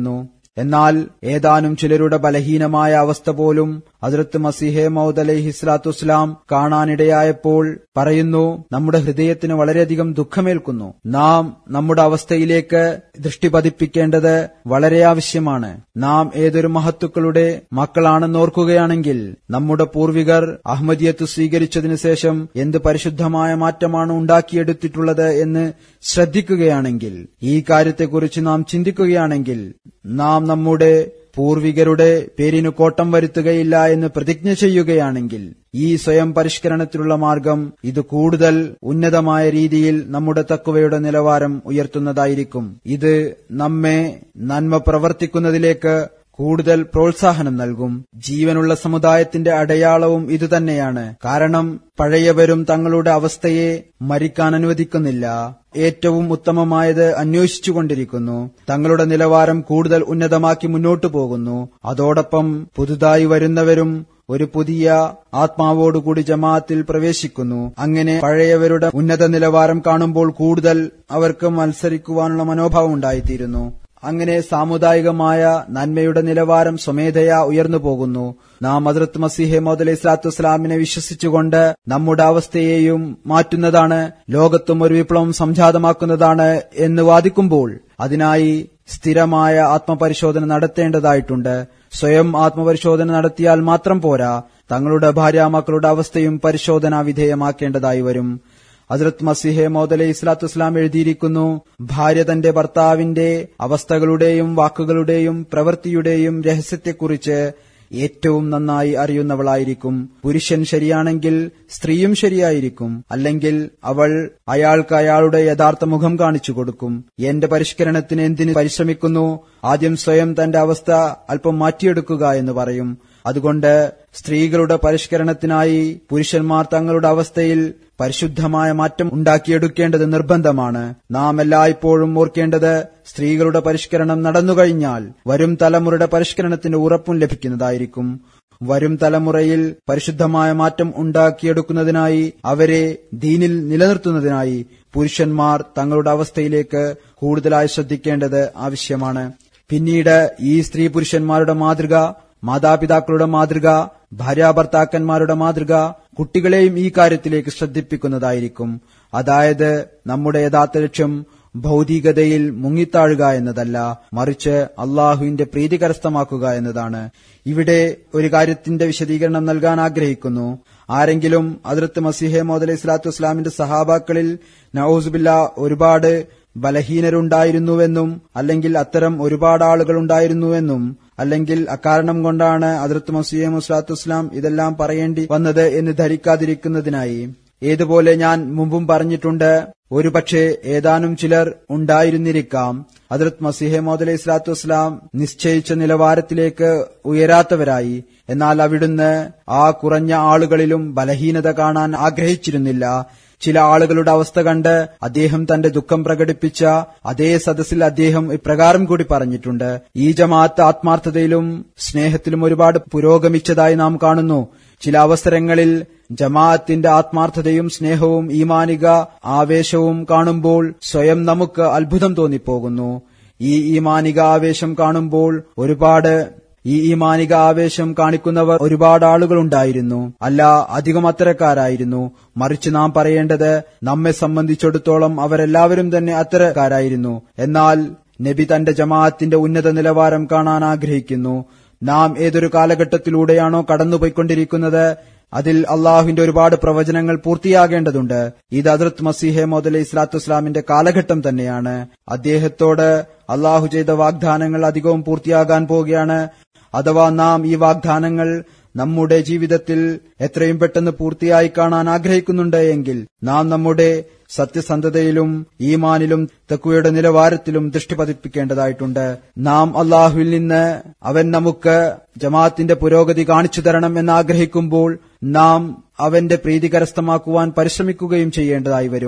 എന്നാൽ ഏതാനും ചിലരുടെ ബലഹീനമായ അവസ്ഥ പോലും ഹസ്രത്ത് മസിഹെ മൗദ് അലൈഹി സ്വലാത്തുസ്ലാം കാണാനിടയായപ്പോൾ പറയുന്നു നമ്മുടെ ഹൃദയത്തിന് വളരെയധികം ദുഃഖമേൽക്കുന്നു നാം നമ്മുടെ അവസ്ഥയിലേക്ക് ദൃഷ്ടി പതിപ്പിക്കേണ്ടത് വളരെ ആവശ്യമാണ് നാം ഏതൊരു മഹത്തുക്കളുടെ മക്കളാണെന്നോർക്കുകയാണെങ്കിൽ നമ്മുടെ പൂർവികർ അഹമ്മദിയത്ത് സ്വീകരിച്ചതിനു ശേഷം എന്ത് പരിശുദ്ധമായ മാറ്റമാണ് ഉണ്ടാക്കിയെടുത്തിട്ടുള്ളത് എന്ന് ശ്രദ്ധിക്കുകയാണെങ്കിൽ ഈ കാര്യത്തെക്കുറിച്ച് നാം ചിന്തിക്കുകയാണെങ്കിൽ നാം നമ്മുടെ പൂർവികരുടെ പേരിന് കോട്ടം വരുത്തുകയില്ല എന്ന് പ്രതിജ്ഞ ചെയ്യുകയാണെങ്കിൽ ഈ സ്വയം പരിഷ്കരണത്തിലുള്ള മാർഗം ഇത് കൂടുതൽ ഉന്നതമായ രീതിയിൽ നമ്മുടെ തക്കുവയുടെ നിലവാരം ഉയർത്തുന്നതായിരിക്കും ഇത് നമ്മെ നന്മ പ്രവർത്തിക്കുന്നതിലേക്ക് കൂടുതൽ പ്രോത്സാഹനം നൽകും ജീവനുള്ള സമുദായത്തിന്റെ അടയാളവും ഇതുതന്നെയാണ് കാരണം പഴയവരും തങ്ങളുടെ അവസ്ഥയെ മരിക്കാൻ അനുവദിക്കുന്നില്ല ഏറ്റവും ഉത്തമമായത് അന്വേഷിച്ചുകൊണ്ടിരിക്കുന്നു തങ്ങളുടെ നിലവാരം കൂടുതൽ ഉന്നതമാക്കി മുന്നോട്ടു പോകുന്നു അതോടൊപ്പം പുതുതായി വരുന്നവരും ഒരു പുതിയ ആത്മാവോടുകൂടി ജമാഅത്തിൽ പ്രവേശിക്കുന്നു അങ്ങനെ പഴയവരുടെ ഉന്നത നിലവാരം കാണുമ്പോൾ കൂടുതൽ അവർക്ക് മത്സരിക്കുവാനുള്ള മനോഭാവം ഉണ്ടായിത്തീരുന്നു അങ്ങനെ സാമുദായികമായ നന്മയുടെ നിലവാരം സ്വമേധയാ ഉയർന്നു പോകുന്നു നാം ഹദ്രത്ത് മസീഹെ മോദ് ഇസ്ലാത്തു വസ്സലാമിനെ വിശ്വസിച്ചുകൊണ്ട് നമ്മുടെ അവസ്ഥയെയും മാറ്റുന്നതാണ് ലോകത്തും ഒരു വിപ്ലവം സംജാതമാക്കുന്നതാണ് എന്ന് വാദിക്കുമ്പോൾ അതിനായി സ്ഥിരമായ ആത്മപരിശോധന നടത്തേണ്ടതായിട്ടുണ്ട് സ്വയം ആത്മപരിശോധന നടത്തിയാൽ മാത്രം പോരാ തങ്ങളുടെ ഭാര്യാമക്കളുടെ അവസ്ഥയും പരിശോധനാ വിധേയമാക്കേണ്ടതായി വരും ഹസ്രത് മസിഹെ മോദലെ ഇസ്ലാത്തു ഇസ്ലാം എഴുതിയിരിക്കുന്നു ഭാര്യ തന്റെ ഭർത്താവിന്റെ അവസ്ഥകളുടെയും വാക്കുകളുടെയും പ്രവൃത്തിയുടെയും രഹസ്യത്തെക്കുറിച്ച് ഏറ്റവും നന്നായി അറിയുന്നവളായിരിക്കും പുരുഷൻ ശരിയാണെങ്കിൽ സ്ത്രീയും ശരിയായിരിക്കും അല്ലെങ്കിൽ അവൾ അയാൾക്ക് അയാളുടെ യഥാർത്ഥ മുഖം കാണിച്ചു കൊടുക്കും എന്റെ പരിഷ്കരണത്തിന് എന്തിന് പരിശ്രമിക്കുന്നു ആദ്യം സ്വയം തന്റെ അവസ്ഥ അല്പം മാറ്റിയെടുക്കുക എന്ന് പറയും അതുകൊണ്ട് സ്ത്രീകളുടെ പരിഷ്കരണത്തിനായി പുരുഷന്മാർ തങ്ങളുടെ അവസ്ഥയിൽ പരിശുദ്ധമായ മാറ്റം ഉണ്ടാക്കിയെടുക്കേണ്ടത് നിർബന്ധമാണ് നാം എല്ലായ്പ്പോഴും ഓർക്കേണ്ടത് സ്ത്രീകളുടെ പരിഷ്കരണം നടന്നുകഴിഞ്ഞാൽ വരും തലമുറയുടെ പരിഷ്കരണത്തിന് ഉറപ്പും ലഭിക്കുന്നതായിരിക്കും വരും തലമുറയിൽ പരിശുദ്ധമായ മാറ്റം ഉണ്ടാക്കിയെടുക്കുന്നതിനായി അവരെ ദീനിൽ നിലനിർത്തുന്നതിനായി പുരുഷന്മാർ തങ്ങളുടെ അവസ്ഥയിലേക്ക് കൂടുതലായി ശ്രദ്ധിക്കേണ്ടത് ആവശ്യമാണ് പിന്നീട് ഈ സ്ത്രീ പുരുഷന്മാരുടെ മാതൃക മാതാപിതാക്കളുടെ മാതൃക ഭാര്യാഭർത്താക്കന്മാരുടെ മാതൃക കുട്ടികളെയും ഈ കാര്യത്തിലേക്ക് ശ്രദ്ധിപ്പിക്കുന്നതായിരിക്കും അതായത് നമ്മുടെ യഥാർത്ഥ ലക്ഷ്യം ഭൗതികതയിൽ മുങ്ങിത്താഴുക എന്നതല്ല മറിച്ച് അള്ളാഹുവിന്റെ പ്രീതി കരസ്ഥമാക്കുക എന്നതാണ് ഇവിടെ ഒരു കാര്യത്തിന്റെ വിശദീകരണം നൽകാൻ ആഗ്രഹിക്കുന്നു ആരെങ്കിലും അതിർത്ത് മസിഹെ മോദ് ഇസ്ലാത്തു വസ്ലാമിന്റെ സഹാബാക്കളിൽ നൌസുബില്ല ഒരുപാട് ബലഹീനരുണ്ടായിരുന്നുവെന്നും അല്ലെങ്കിൽ അത്തരം ഒരുപാട് ആളുകൾ ഉണ്ടായിരുന്നുവെന്നും അല്ലെങ്കിൽ അക്കാരണം കൊണ്ടാണ് അതിർത്ത് മസീഹ് മുസ്ലാത്തു വസ്ലാം ഇതെല്ലാം പറയേണ്ടി വന്നത് എന്ന് ധരിക്കാതിരിക്കുന്നതിനായി ഏതുപോലെ ഞാൻ മുമ്പും പറഞ്ഞിട്ടുണ്ട് ഒരുപക്ഷെ ഏതാനും ചിലർ ഉണ്ടായിരുന്നിരിക്കാം ഹദ്രത് മസിഹെ മോദ് ഇസ്ലാത്തു വസ്ലാം നിശ്ചയിച്ച നിലവാരത്തിലേക്ക് ഉയരാത്തവരായി എന്നാൽ അവിടുന്ന് ആ കുറഞ്ഞ ആളുകളിലും ബലഹീനത കാണാൻ ആഗ്രഹിച്ചിരുന്നില്ല ചില ആളുകളുടെ അവസ്ഥ കണ്ട് അദ്ദേഹം തന്റെ ദുഃഖം പ്രകടിപ്പിച്ച അതേ സദസ്സിൽ അദ്ദേഹം ഇപ്രകാരം കൂടി പറഞ്ഞിട്ടുണ്ട് ഈ ജമാഅത്ത് ആത്മാർത്ഥതയിലും സ്നേഹത്തിലും ഒരുപാട് പുരോഗമിച്ചതായി നാം കാണുന്നു ചില അവസരങ്ങളിൽ ജമാഅത്തിന്റെ ആത്മാർത്ഥതയും സ്നേഹവും ഈമാനിക ആവേശവും കാണുമ്പോൾ സ്വയം നമുക്ക് അത്ഭുതം തോന്നിപ്പോകുന്നു ഈ ഈമാനിക ആവേശം കാണുമ്പോൾ ഒരുപാട് ഈ ഈമാനിക ആവേശം കാണിക്കുന്നവർ ഒരുപാട് ആളുകളുണ്ടായിരുന്നു അല്ല അധികം അത്തരക്കാരായിരുന്നു മറിച്ച് നാം പറയേണ്ടത് നമ്മെ സംബന്ധിച്ചിടത്തോളം അവരെല്ലാവരും തന്നെ അത്തരക്കാരായിരുന്നു എന്നാൽ നബി തന്റെ ജമാഅത്തിന്റെ ഉന്നത നിലവാരം കാണാൻ ആഗ്രഹിക്കുന്നു നാം ഏതൊരു കാലഘട്ടത്തിലൂടെയാണോ കടന്നുപോയിക്കൊണ്ടിരിക്കുന്നത് അതിൽ അള്ളാഹുവിന്റെ ഒരുപാട് പ്രവചനങ്ങൾ പൂർത്തിയാകേണ്ടതുണ്ട് ഇത് അതിർത്ത് മസീഹെ മോദലെ ഇസ്ലാത്തു ഇസ്ലാമിന്റെ കാലഘട്ടം തന്നെയാണ് അദ്ദേഹത്തോട് അള്ളാഹു ചെയ്ത വാഗ്ദാനങ്ങൾ അധികവും പൂർത്തിയാകാൻ പോവുകയാണ് അഥവാ നാം ഈ വാഗ്ദാനങ്ങൾ നമ്മുടെ ജീവിതത്തിൽ എത്രയും പെട്ടെന്ന് പൂർത്തിയായി കാണാൻ ആഗ്രഹിക്കുന്നുണ്ട് എങ്കിൽ നാം നമ്മുടെ സത്യസന്ധതയിലും ഈമാനിലും തെക്കുവയുടെ നിലവാരത്തിലും ദൃഷ്ടി പതിപ്പിക്കേണ്ടതായിട്ടുണ്ട് നാം അള്ളാഹുവിൽ നിന്ന് അവൻ നമുക്ക് ജമാഅത്തിന്റെ പുരോഗതി കാണിച്ചു തരണം എന്നാഗ്രഹിക്കുമ്പോൾ നാം അവന്റെ പ്രീതി കരസ്ഥമാക്കുവാൻ പരിശ്രമിക്കുകയും ചെയ്യേണ്ടതായി വരും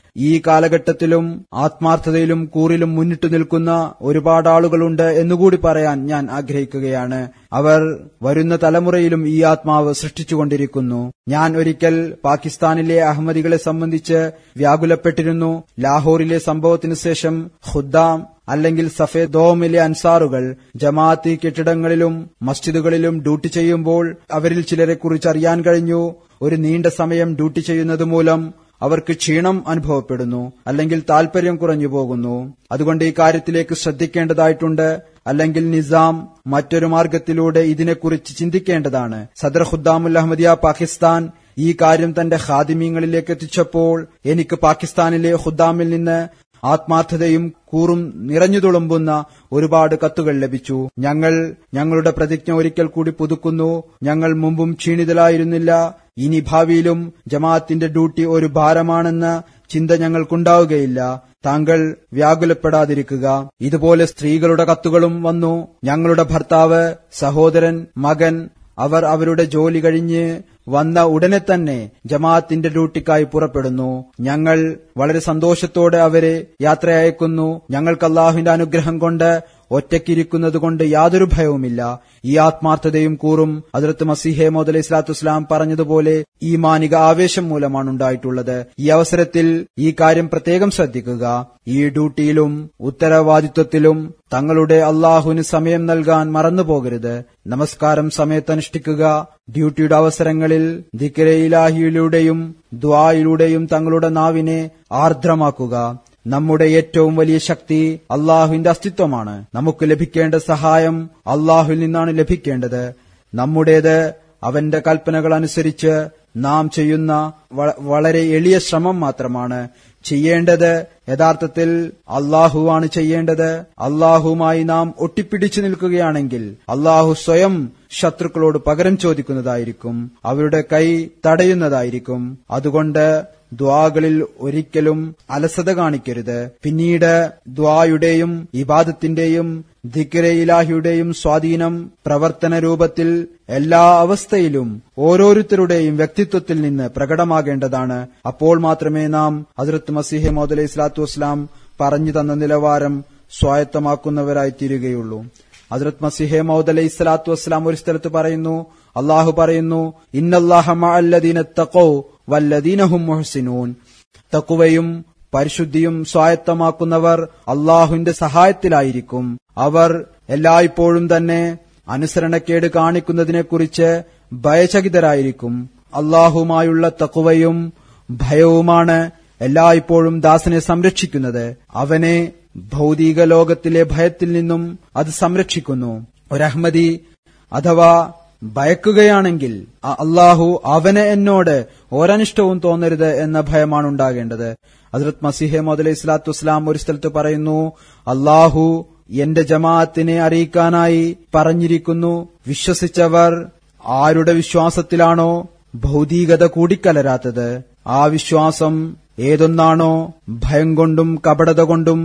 ഈ കാലഘട്ടത്തിലും ആത്മാർത്ഥതയിലും കൂറിലും മുന്നിട്ടു നിൽക്കുന്ന ഒരുപാട് ആളുകളുണ്ട് എന്നുകൂടി പറയാൻ ഞാൻ ആഗ്രഹിക്കുകയാണ് അവർ വരുന്ന തലമുറയിലും ഈ ആത്മാവ് സൃഷ്ടിച്ചുകൊണ്ടിരിക്കുന്നു ഞാൻ ഒരിക്കൽ പാകിസ്ഥാനിലെ അഹമ്മദികളെ സംബന്ധിച്ച് വ്യാകുലപ്പെട്ടിരുന്നു ലാഹോറിലെ സംഭവത്തിനു ശേഷം ഖുദ്ദാം അല്ലെങ്കിൽ സഫേദോമിലെ അൻസാറുകൾ ജമാഅത്തി കെട്ടിടങ്ങളിലും മസ്ജിദുകളിലും ഡ്യൂട്ടി ചെയ്യുമ്പോൾ അവരിൽ ചിലരെക്കുറിച്ച് അറിയാൻ കഴിഞ്ഞു ഒരു നീണ്ട സമയം ഡ്യൂട്ടി ചെയ്യുന്നത് മൂലം അവർക്ക് ക്ഷീണം അനുഭവപ്പെടുന്നു അല്ലെങ്കിൽ താൽപര്യം കുറഞ്ഞു പോകുന്നു അതുകൊണ്ട് ഈ കാര്യത്തിലേക്ക് ശ്രദ്ധിക്കേണ്ടതായിട്ടുണ്ട് അല്ലെങ്കിൽ നിസാം മറ്റൊരു മാർഗത്തിലൂടെ ഇതിനെക്കുറിച്ച് ചിന്തിക്കേണ്ടതാണ് സദർ ഖുദ്ദാമുൽ അഹമ്മദിയ പാകിസ്ഥാൻ ഈ കാര്യം തന്റെ ഖാദിമീങ്ങളിലേക്ക് എത്തിച്ചപ്പോൾ എനിക്ക് പാകിസ്ഥാനിലെ ഖുദ്ദാമിൽ നിന്ന് ആത്മാർത്ഥതയും കൂറും നിറഞ്ഞു തുളുമ്പുന്ന ഒരുപാട് കത്തുകൾ ലഭിച്ചു ഞങ്ങൾ ഞങ്ങളുടെ പ്രതിജ്ഞ ഒരിക്കൽ കൂടി പുതുക്കുന്നു ഞങ്ങൾ മുമ്പും ക്ഷീണിതരായിരുന്നില്ല ഇനി ഭാവിയിലും ജമാഅത്തിന്റെ ഡ്യൂട്ടി ഒരു ഭാരമാണെന്ന ചിന്ത ഞങ്ങൾക്കുണ്ടാവുകയില്ല താങ്കൾ വ്യാകുലപ്പെടാതിരിക്കുക ഇതുപോലെ സ്ത്രീകളുടെ കത്തുകളും വന്നു ഞങ്ങളുടെ ഭർത്താവ് സഹോദരൻ മകൻ അവർ അവരുടെ ജോലി കഴിഞ്ഞ് വന്ന ഉടനെ തന്നെ ജമാഅത്തിന്റെ ഡ്യൂട്ടിക്കായി പുറപ്പെടുന്നു ഞങ്ങൾ വളരെ സന്തോഷത്തോടെ അവരെ യാത്രയയക്കുന്നു ഞങ്ങൾക്ക് അള്ളാഹുവിന്റെ അനുഗ്രഹം കൊണ്ട് ഒറ്റയ്ക്കിരിക്കുന്നത് കൊണ്ട് യാതൊരു ഭയവുമില്ല ഈ ആത്മാർത്ഥതയും കൂറും അതിർത്ത് മസിഹെ മോദ് അലൈഹി സ്വലാത്തു വസ്സലാം പറഞ്ഞതുപോലെ ഈ മാനിക ആവേശം മൂലമാണ് ഉണ്ടായിട്ടുള്ളത് ഈ അവസരത്തിൽ ഈ കാര്യം പ്രത്യേകം ശ്രദ്ധിക്കുക ഈ ഡ്യൂട്ടിയിലും ഉത്തരവാദിത്വത്തിലും തങ്ങളുടെ അള്ളാഹുവിന് സമയം നൽകാൻ മറന്നുപോകരുത് നമസ്കാരം സമയത്തനുഷ്ഠിക്കുക ഡ്യൂട്ടിയുടെ അവസരങ്ങളിൽ ദിക്കരയിലാഹിയിലൂടെയും ദ്വായിലൂടെയും തങ്ങളുടെ നാവിനെ ആർദ്രമാക്കുക നമ്മുടെ ഏറ്റവും വലിയ ശക്തി അള്ളാഹുവിന്റെ അസ്തിത്വമാണ് നമുക്ക് ലഭിക്കേണ്ട സഹായം അള്ളാഹുവിൽ നിന്നാണ് ലഭിക്കേണ്ടത് നമ്മുടേത് അവന്റെ കൽപ്പനകൾ അനുസരിച്ച് നാം ചെയ്യുന്ന വളരെ എളിയ ശ്രമം മാത്രമാണ് ചെയ്യേണ്ടത് യഥാർത്ഥത്തിൽ അള്ളാഹുവാണ് ചെയ്യേണ്ടത് അള്ളാഹുവുമായി നാം ഒട്ടിപ്പിടിച്ചു നിൽക്കുകയാണെങ്കിൽ അള്ളാഹു സ്വയം ശത്രുക്കളോട് പകരം ചോദിക്കുന്നതായിരിക്കും അവരുടെ കൈ തടയുന്നതായിരിക്കും അതുകൊണ്ട് ദ്വാകളിൽ ഒരിക്കലും അലസത കാണിക്കരുത് പിന്നീട് ദ്വായുടെയും ഇബാദത്തിന്റെയും ധിക്കരയിലാഹിയുടെയും സ്വാധീനം പ്രവർത്തന രൂപത്തിൽ എല്ലാ അവസ്ഥയിലും ഓരോരുത്തരുടെയും വ്യക്തിത്വത്തിൽ നിന്ന് പ്രകടമാകേണ്ടതാണ് അപ്പോൾ മാത്രമേ നാം ഹസരത്ത് മസീഹെ മോദ് അലൈഹി സ്വലാത്തു വസ്സലാം പറഞ്ഞു തന്ന നിലവാരം സ്വായത്തമാക്കുന്നവരായി തീരുകയുള്ളൂ ഹസരത് മസിഹെ മൗദ് അലൈഹി സ്വലാത്തു വസ്സലാം ഒരു സ്ഥലത്ത് പറയുന്നു അള്ളാഹു പറയുന്നു ഇന്നല്ലാഹീന തക്കോ വല്ലദീനഹും മുഹസിനൂൻ തക്കുവയും പരിശുദ്ധിയും സ്വായത്തമാക്കുന്നവർ അള്ളാഹുവിന്റെ സഹായത്തിലായിരിക്കും അവർ എല്ലായ്പ്പോഴും തന്നെ അനുസരണക്കേട് കാണിക്കുന്നതിനെക്കുറിച്ച് ഭയചകിതരായിരിക്കും അള്ളാഹുമായുള്ള തക്കുവയും ഭയവുമാണ് എല്ലായ്പ്പോഴും ദാസനെ സംരക്ഷിക്കുന്നത് അവനെ ഭൗതിക ലോകത്തിലെ ഭയത്തിൽ നിന്നും അത് സംരക്ഷിക്കുന്നു ഒരഹമ്മദി അഥവാ ഭയക്കുകയാണെങ്കിൽ അള്ളാഹു അവന് എന്നോട് ഒരനിഷ്ടവും തോന്നരുത് എന്ന ഭയമാണ് ഉണ്ടാകേണ്ടത് ഹസ്രത് മസിഹെ മോദ് ഇസ്ലാത്തു വസ്ലാം ഒരു സ്ഥലത്ത് പറയുന്നു അള്ളാഹു എന്റെ ജമാഅത്തിനെ അറിയിക്കാനായി പറഞ്ഞിരിക്കുന്നു വിശ്വസിച്ചവർ ആരുടെ വിശ്വാസത്തിലാണോ ഭൗതികത കൂടിക്കലരാത്തത് ആ വിശ്വാസം ഏതൊന്നാണോ ഭയം കൊണ്ടും കപടത കൊണ്ടും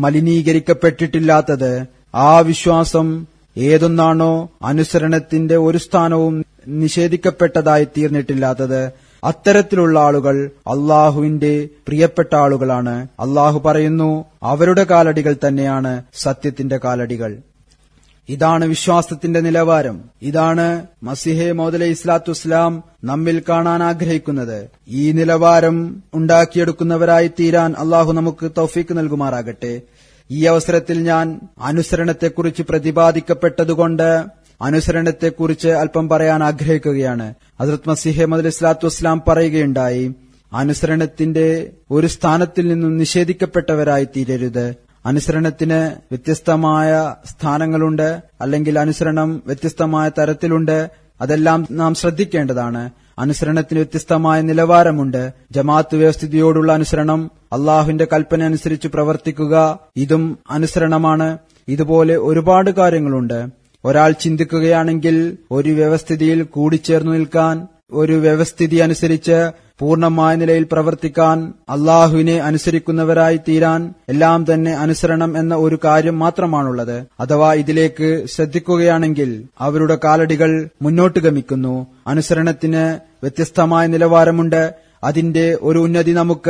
മലിനീകരിക്കപ്പെട്ടിട്ടില്ലാത്തത് ആ വിശ്വാസം ഏതൊന്നാണോ അനുസരണത്തിന്റെ ഒരു സ്ഥാനവും നിഷേധിക്കപ്പെട്ടതായി തീർന്നിട്ടില്ലാത്തത് അത്തരത്തിലുള്ള ആളുകൾ അള്ളാഹുവിന്റെ പ്രിയപ്പെട്ട ആളുകളാണ് അള്ളാഹു പറയുന്നു അവരുടെ കാലടികൾ തന്നെയാണ് സത്യത്തിന്റെ കാലടികൾ ഇതാണ് വിശ്വാസത്തിന്റെ നിലവാരം ഇതാണ് മസിഹെ മോദലെ ഇസ്ലാത്തു ഇസ്ലാം നമ്മിൽ കാണാൻ ആഗ്രഹിക്കുന്നത് ഈ നിലവാരം ഉണ്ടാക്കിയെടുക്കുന്നവരായി തീരാൻ അള്ളാഹു നമുക്ക് തൗഫീക്ക് നൽകുമാറാകട്ടെ ഈ അവസരത്തിൽ ഞാൻ അനുസരണത്തെക്കുറിച്ച് പ്രതിപാദിക്കപ്പെട്ടതുകൊണ്ട് അനുസരണത്തെക്കുറിച്ച് അല്പം പറയാൻ ആഗ്രഹിക്കുകയാണ് ഹസരത് മസിഹെ മദ് ഇസ്ലാത്തു വസ്ലാം പറയുകയുണ്ടായി അനുസരണത്തിന്റെ ഒരു സ്ഥാനത്തിൽ നിന്നും നിഷേധിക്കപ്പെട്ടവരായി തീരരുത് അനുസരണത്തിന് വ്യത്യസ്തമായ സ്ഥാനങ്ങളുണ്ട് അല്ലെങ്കിൽ അനുസരണം വ്യത്യസ്തമായ തരത്തിലുണ്ട് അതെല്ലാം നാം ശ്രദ്ധിക്കേണ്ടതാണ് അനുസരണത്തിന് വ്യത്യസ്തമായ നിലവാരമുണ്ട് ജമാഅത്ത് വ്യവസ്ഥിതിയോടുള്ള അനുസരണം അള്ളാഹുവിന്റെ കൽപ്പന അനുസരിച്ച് പ്രവർത്തിക്കുക ഇതും അനുസരണമാണ് ഇതുപോലെ ഒരുപാട് കാര്യങ്ങളുണ്ട് ഒരാൾ ചിന്തിക്കുകയാണെങ്കിൽ ഒരു വ്യവസ്ഥിതിയിൽ കൂടിച്ചേർന്നു നിൽക്കാൻ ഒരു വ്യവസ്ഥിതി അനുസരിച്ച് പൂർണ്ണമായ നിലയിൽ പ്രവർത്തിക്കാൻ അള്ളാഹുവിനെ അനുസരിക്കുന്നവരായി തീരാൻ എല്ലാം തന്നെ അനുസരണം എന്ന ഒരു കാര്യം മാത്രമാണുള്ളത് അഥവാ ഇതിലേക്ക് ശ്രദ്ധിക്കുകയാണെങ്കിൽ അവരുടെ കാലടികൾ മുന്നോട്ട് ഗമിക്കുന്നു അനുസരണത്തിന് വ്യത്യസ്തമായ നിലവാരമുണ്ട് അതിന്റെ ഒരു ഉന്നതി നമുക്ക്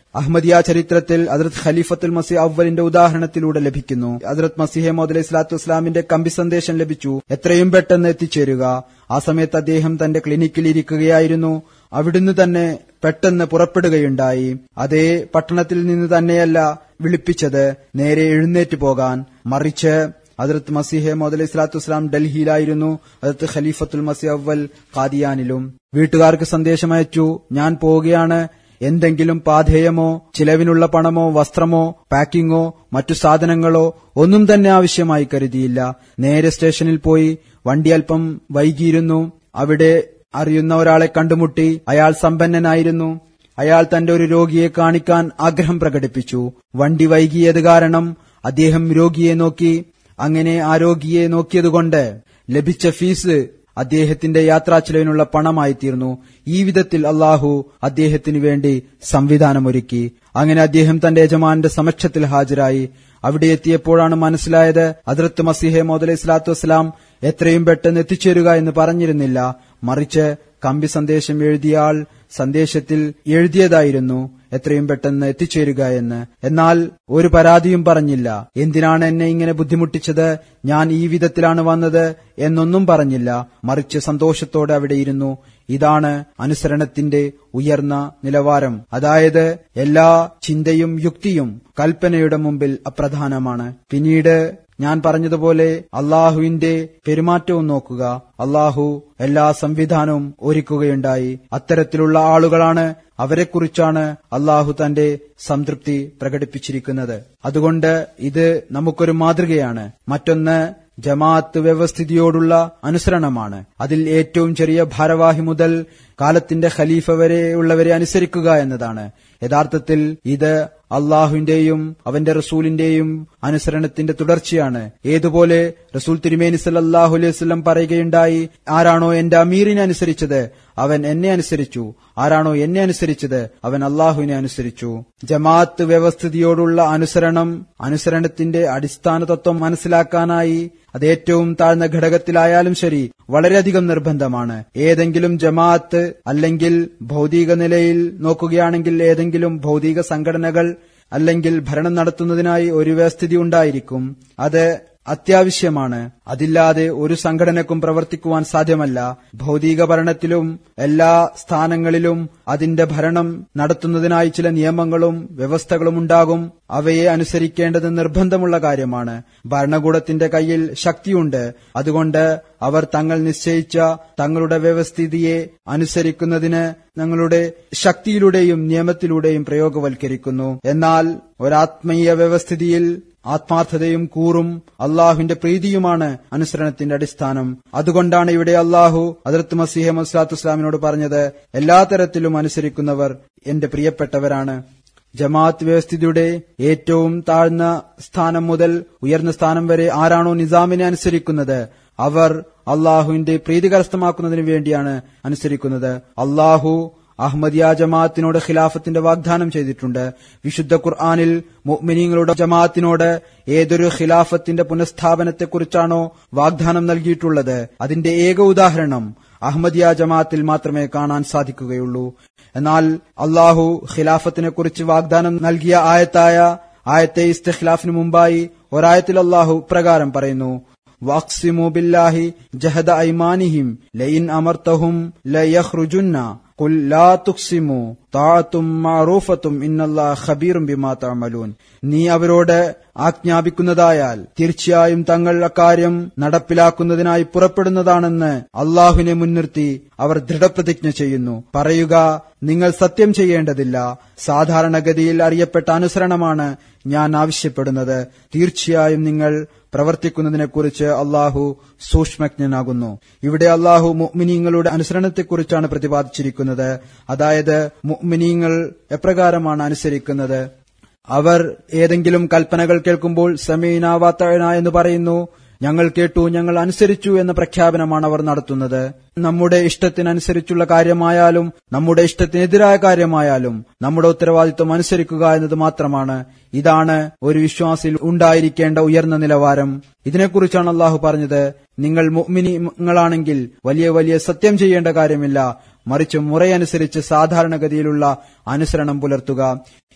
അഹമ്മദിയ ചരിത്രത്തിൽ ഹജറത് ഖലീഫത്തുൽ മസീഹ് അവലിന്റെ ഉദാഹരണത്തിലൂടെ ലഭിക്കുന്നു ഹജറത് മസീഹെ മോദ് ഇസ്ലാത്തു വസ്ലാമിന്റെ കമ്പി സന്ദേശം ലഭിച്ചു എത്രയും പെട്ടെന്ന് എത്തിച്ചേരുക ആ സമയത്ത് അദ്ദേഹം തന്റെ ക്ലിനിക്കിൽ ഇരിക്കുകയായിരുന്നു അവിടുന്ന് തന്നെ പെട്ടെന്ന് പുറപ്പെടുകയുണ്ടായി അതേ പട്ടണത്തിൽ നിന്ന് തന്നെയല്ല വിളിപ്പിച്ചത് നേരെ എഴുന്നേറ്റ് പോകാൻ മറിച്ച് ഹജറത്ത് മസീഹെ മോദ് ഇസ്ലാത്തു വസ്ലാം ഡൽഹിയിലായിരുന്നു ഹജറത്ത് ഖലീഫത്തുൽ മസീഹ് അവൽ ഖാദിയാനിലും വീട്ടുകാർക്ക് സന്ദേശം അയച്ചു ഞാൻ പോവുകയാണ് എന്തെങ്കിലും പാധേയമോ ചിലവിനുള്ള പണമോ വസ്ത്രമോ പാക്കിങ്ങോ മറ്റു സാധനങ്ങളോ ഒന്നും തന്നെ ആവശ്യമായി കരുതിയില്ല നേരെ സ്റ്റേഷനിൽ പോയി വണ്ടി അല്പം വൈകിയിരുന്നു അവിടെ അറിയുന്ന ഒരാളെ കണ്ടുമുട്ടി അയാൾ സമ്പന്നനായിരുന്നു അയാൾ തന്റെ ഒരു രോഗിയെ കാണിക്കാൻ ആഗ്രഹം പ്രകടിപ്പിച്ചു വണ്ടി വൈകിയത് കാരണം അദ്ദേഹം രോഗിയെ നോക്കി അങ്ങനെ ആ രോഗിയെ നോക്കിയതുകൊണ്ട് ലഭിച്ച ഫീസ് അദ്ദേഹത്തിന്റെ യാത്രാച്ചിലവിനുള്ള പണമായി തീർന്നു ഈ വിധത്തിൽ അള്ളാഹു അദ്ദേഹത്തിനു വേണ്ടി സംവിധാനമൊരുക്കി അങ്ങനെ അദ്ദേഹം തന്റെ യജമാന്റെ സമക്ഷത്തിൽ ഹാജരായി അവിടെ എത്തിയപ്പോഴാണ് മനസ്സിലായത് അതിർത്ത് മസിഹെ മോദല ഇസ്ലാത്തു വസ്സലാം എത്രയും പെട്ടെന്ന് എത്തിച്ചേരുക എന്ന് പറഞ്ഞിരുന്നില്ല മറിച്ച് കമ്പി സന്ദേശം എഴുതിയ ആൾ സന്ദേശത്തിൽ എഴുതിയതായിരുന്നു എത്രയും പെട്ടെന്ന് എത്തിച്ചേരുക എന്ന് എന്നാൽ ഒരു പരാതിയും പറഞ്ഞില്ല എന്തിനാണ് എന്നെ ഇങ്ങനെ ബുദ്ധിമുട്ടിച്ചത് ഞാൻ ഈ വിധത്തിലാണ് വന്നത് എന്നൊന്നും പറഞ്ഞില്ല മറിച്ച് സന്തോഷത്തോടെ അവിടെ ഇരുന്നു ഇതാണ് അനുസരണത്തിന്റെ ഉയർന്ന നിലവാരം അതായത് എല്ലാ ചിന്തയും യുക്തിയും കൽപ്പനയുടെ മുമ്പിൽ അപ്രധാനമാണ് പിന്നീട് ഞാൻ പറഞ്ഞതുപോലെ അള്ളാഹുവിന്റെ പെരുമാറ്റവും നോക്കുക അള്ളാഹു എല്ലാ സംവിധാനവും ഒരുക്കുകയുണ്ടായി അത്തരത്തിലുള്ള ആളുകളാണ് അവരെക്കുറിച്ചാണ് അള്ളാഹു തന്റെ സംതൃപ്തി പ്രകടിപ്പിച്ചിരിക്കുന്നത് അതുകൊണ്ട് ഇത് നമുക്കൊരു മാതൃകയാണ് മറ്റൊന്ന് ജമാഅത്ത് വ്യവസ്ഥിതിയോടുള്ള അനുസരണമാണ് അതിൽ ഏറ്റവും ചെറിയ ഭാരവാഹി മുതൽ കാലത്തിന്റെ ഖലീഫ വരെയുള്ളവരെ അനുസരിക്കുക എന്നതാണ് യഥാർത്ഥത്തിൽ ഇത് അള്ളാഹുവിന്റെയും അവന്റെ റസൂലിന്റെയും അനുസരണത്തിന്റെ തുടർച്ചയാണ് ഏതുപോലെ റസൂൽ തിരുമേനി സല്ലാഹു അലൈഹി വസ്ലം പറയുകയുണ്ടായി ആരാണോ എന്റെ അമീറിനെ അനുസരിച്ചത് അവൻ എന്നെ അനുസരിച്ചു ആരാണോ എന്നെ അനുസരിച്ചത് അവൻ അള്ളാഹുവിനെ അനുസരിച്ചു ജമാഅത്ത് വ്യവസ്ഥിതിയോടുള്ള അനുസരണം അനുസരണത്തിന്റെ അടിസ്ഥാന തത്വം മനസ്സിലാക്കാനായി അത് ഏറ്റവും താഴ്ന്ന ഘടകത്തിലായാലും ശരി വളരെയധികം നിർബന്ധമാണ് ഏതെങ്കിലും ജമാഅത്ത് അല്ലെങ്കിൽ ഭൗതിക നിലയിൽ നോക്കുകയാണെങ്കിൽ ഏതെങ്കിലും ഭൗതിക സംഘടനകൾ അല്ലെങ്കിൽ ഭരണം നടത്തുന്നതിനായി ഒരു വ്യവസ്ഥിതി ഉണ്ടായിരിക്കും അത് അത്യാവശ്യമാണ് അതില്ലാതെ ഒരു സംഘടനക്കും പ്രവർത്തിക്കുവാൻ സാധ്യമല്ല ഭൗതിക ഭരണത്തിലും എല്ലാ സ്ഥാനങ്ങളിലും അതിന്റെ ഭരണം നടത്തുന്നതിനായി ചില നിയമങ്ങളും വ്യവസ്ഥകളും ഉണ്ടാകും അവയെ അനുസരിക്കേണ്ടത് നിർബന്ധമുള്ള കാര്യമാണ് ഭരണകൂടത്തിന്റെ കയ്യിൽ ശക്തിയുണ്ട് അതുകൊണ്ട് അവർ തങ്ങൾ നിശ്ചയിച്ച തങ്ങളുടെ വ്യവസ്ഥിതിയെ അനുസരിക്കുന്നതിന് ഞങ്ങളുടെ ശക്തിയിലൂടെയും നിയമത്തിലൂടെയും പ്രയോഗവൽക്കരിക്കുന്നു എന്നാൽ ഒരാത്മീയ വ്യവസ്ഥിതിയിൽ ആത്മാർത്ഥതയും കൂറും അള്ളാഹുവിന്റെ പ്രീതിയുമാണ് അനുസരണത്തിന്റെ അടിസ്ഥാനം അതുകൊണ്ടാണ് ഇവിടെ അള്ളാഹു അതിർത്ത് മസീഹ മസ്ലാത്തു ഇസ്ലാമിനോട് പറഞ്ഞത് എല്ലാ തരത്തിലും അനുസരിക്കുന്നവർ എന്റെ പ്രിയപ്പെട്ടവരാണ് ജമാഅത്ത് വ്യവസ്ഥിതിയുടെ ഏറ്റവും താഴ്ന്ന സ്ഥാനം മുതൽ ഉയർന്ന സ്ഥാനം വരെ ആരാണോ നിസാമിനെ അനുസരിക്കുന്നത് അവർ അള്ളാഹുവിന്റെ പ്രീതി കരസ്ഥമാക്കുന്നതിന് വേണ്ടിയാണ് അനുസരിക്കുന്നത് അള്ളാഹു അഹമ്മദിയ ജമാഅത്തിനോട് ഖിലാഫത്തിന്റെ വാഗ്ദാനം ചെയ്തിട്ടുണ്ട് വിശുദ്ധ ഖുർആാനിൽ മുഅ്മിനീങ്ങളുടെ ജമാഅത്തിനോട് ഏതൊരു ഖിലാഫത്തിന്റെ പുനഃസ്ഥാപനത്തെക്കുറിച്ചാണോ വാഗ്ദാനം നൽകിയിട്ടുള്ളത് അതിന്റെ ഏക ഉദാഹരണം അഹമ്മദിയ ജമാഅത്തിൽ മാത്രമേ കാണാൻ സാധിക്കുകയുള്ളൂ എന്നാൽ അള്ളാഹു ഖിലാഫത്തിനെക്കുറിച്ച് വാഗ്ദാനം നൽകിയ ആയത്തായ ആയത്തെ ഇസ്തഖിലാഫിന് മുമ്പായി ഒരായത്തിൽ അള്ളാഹു പ്രകാരം പറയുന്നു واقسموا بالله جهد ايمانهم لئن امرتهم ليخرجن قل لا تقسموا طاعة معروفة ان الله خبير بما تعملون നീ അവരോട് ആജ്ഞാപിക്കുന്നതായാൽ തീർച്ചയായും തങ്ങൾ അക്കാര്യം നടപ്പിലാക്കുന്നതിനായി പുറപ്പെടുന്നതാണെന്ന് അള്ളാഹുവിനെ മുൻനിർത്തി അവർ ദൃഢപ്രതിജ്ഞ ചെയ്യുന്നു പറയുക നിങ്ങൾ സത്യം ചെയ്യേണ്ടതില്ല സാധാരണഗതിയിൽ അറിയപ്പെട്ട അനുസരണമാണ് ഞാൻ ആവശ്യപ്പെടുന്നത് തീർച്ചയായും നിങ്ങൾ പ്രവർത്തിക്കുന്നതിനെക്കുറിച്ച് അള്ളാഹു സൂക്ഷ്മജ്ഞനാകുന്നു ഇവിടെ അള്ളാഹു മുഅ്മിനീങ്ങളുടെ അനുസരണത്തെക്കുറിച്ചാണ് പ്രതിപാദിച്ചിരിക്കുന്നത് അതായത് മുഅ്മിനീങ്ങൾ എപ്രകാരമാണ് അനുസരിക്കുന്നത് അവർ ഏതെങ്കിലും കൽപ്പനകൾ കേൾക്കുമ്പോൾ സമീന വാത്തഴന എന്ന് പറയുന്നു ഞങ്ങൾ കേട്ടു ഞങ്ങൾ അനുസരിച്ചു എന്ന പ്രഖ്യാപനമാണ് അവർ നടത്തുന്നത് നമ്മുടെ ഇഷ്ടത്തിനനുസരിച്ചുള്ള കാര്യമായാലും നമ്മുടെ ഇഷ്ടത്തിനെതിരായ കാര്യമായാലും നമ്മുടെ ഉത്തരവാദിത്വം അനുസരിക്കുക എന്നത് മാത്രമാണ് ഇതാണ് ഒരു വിശ്വാസിൽ ഉണ്ടായിരിക്കേണ്ട ഉയർന്ന നിലവാരം ഇതിനെക്കുറിച്ചാണ് അള്ളാഹു പറഞ്ഞത് നിങ്ങൾ മുഅ്മിനീങ്ങളാണെങ്കിൽ വലിയ വലിയ സത്യം ചെയ്യേണ്ട കാര്യമില്ല മറിച്ച് മുറയനുസരിച്ച് സാധാരണഗതിയിലുള്ള അനുസരണം പുലർത്തുക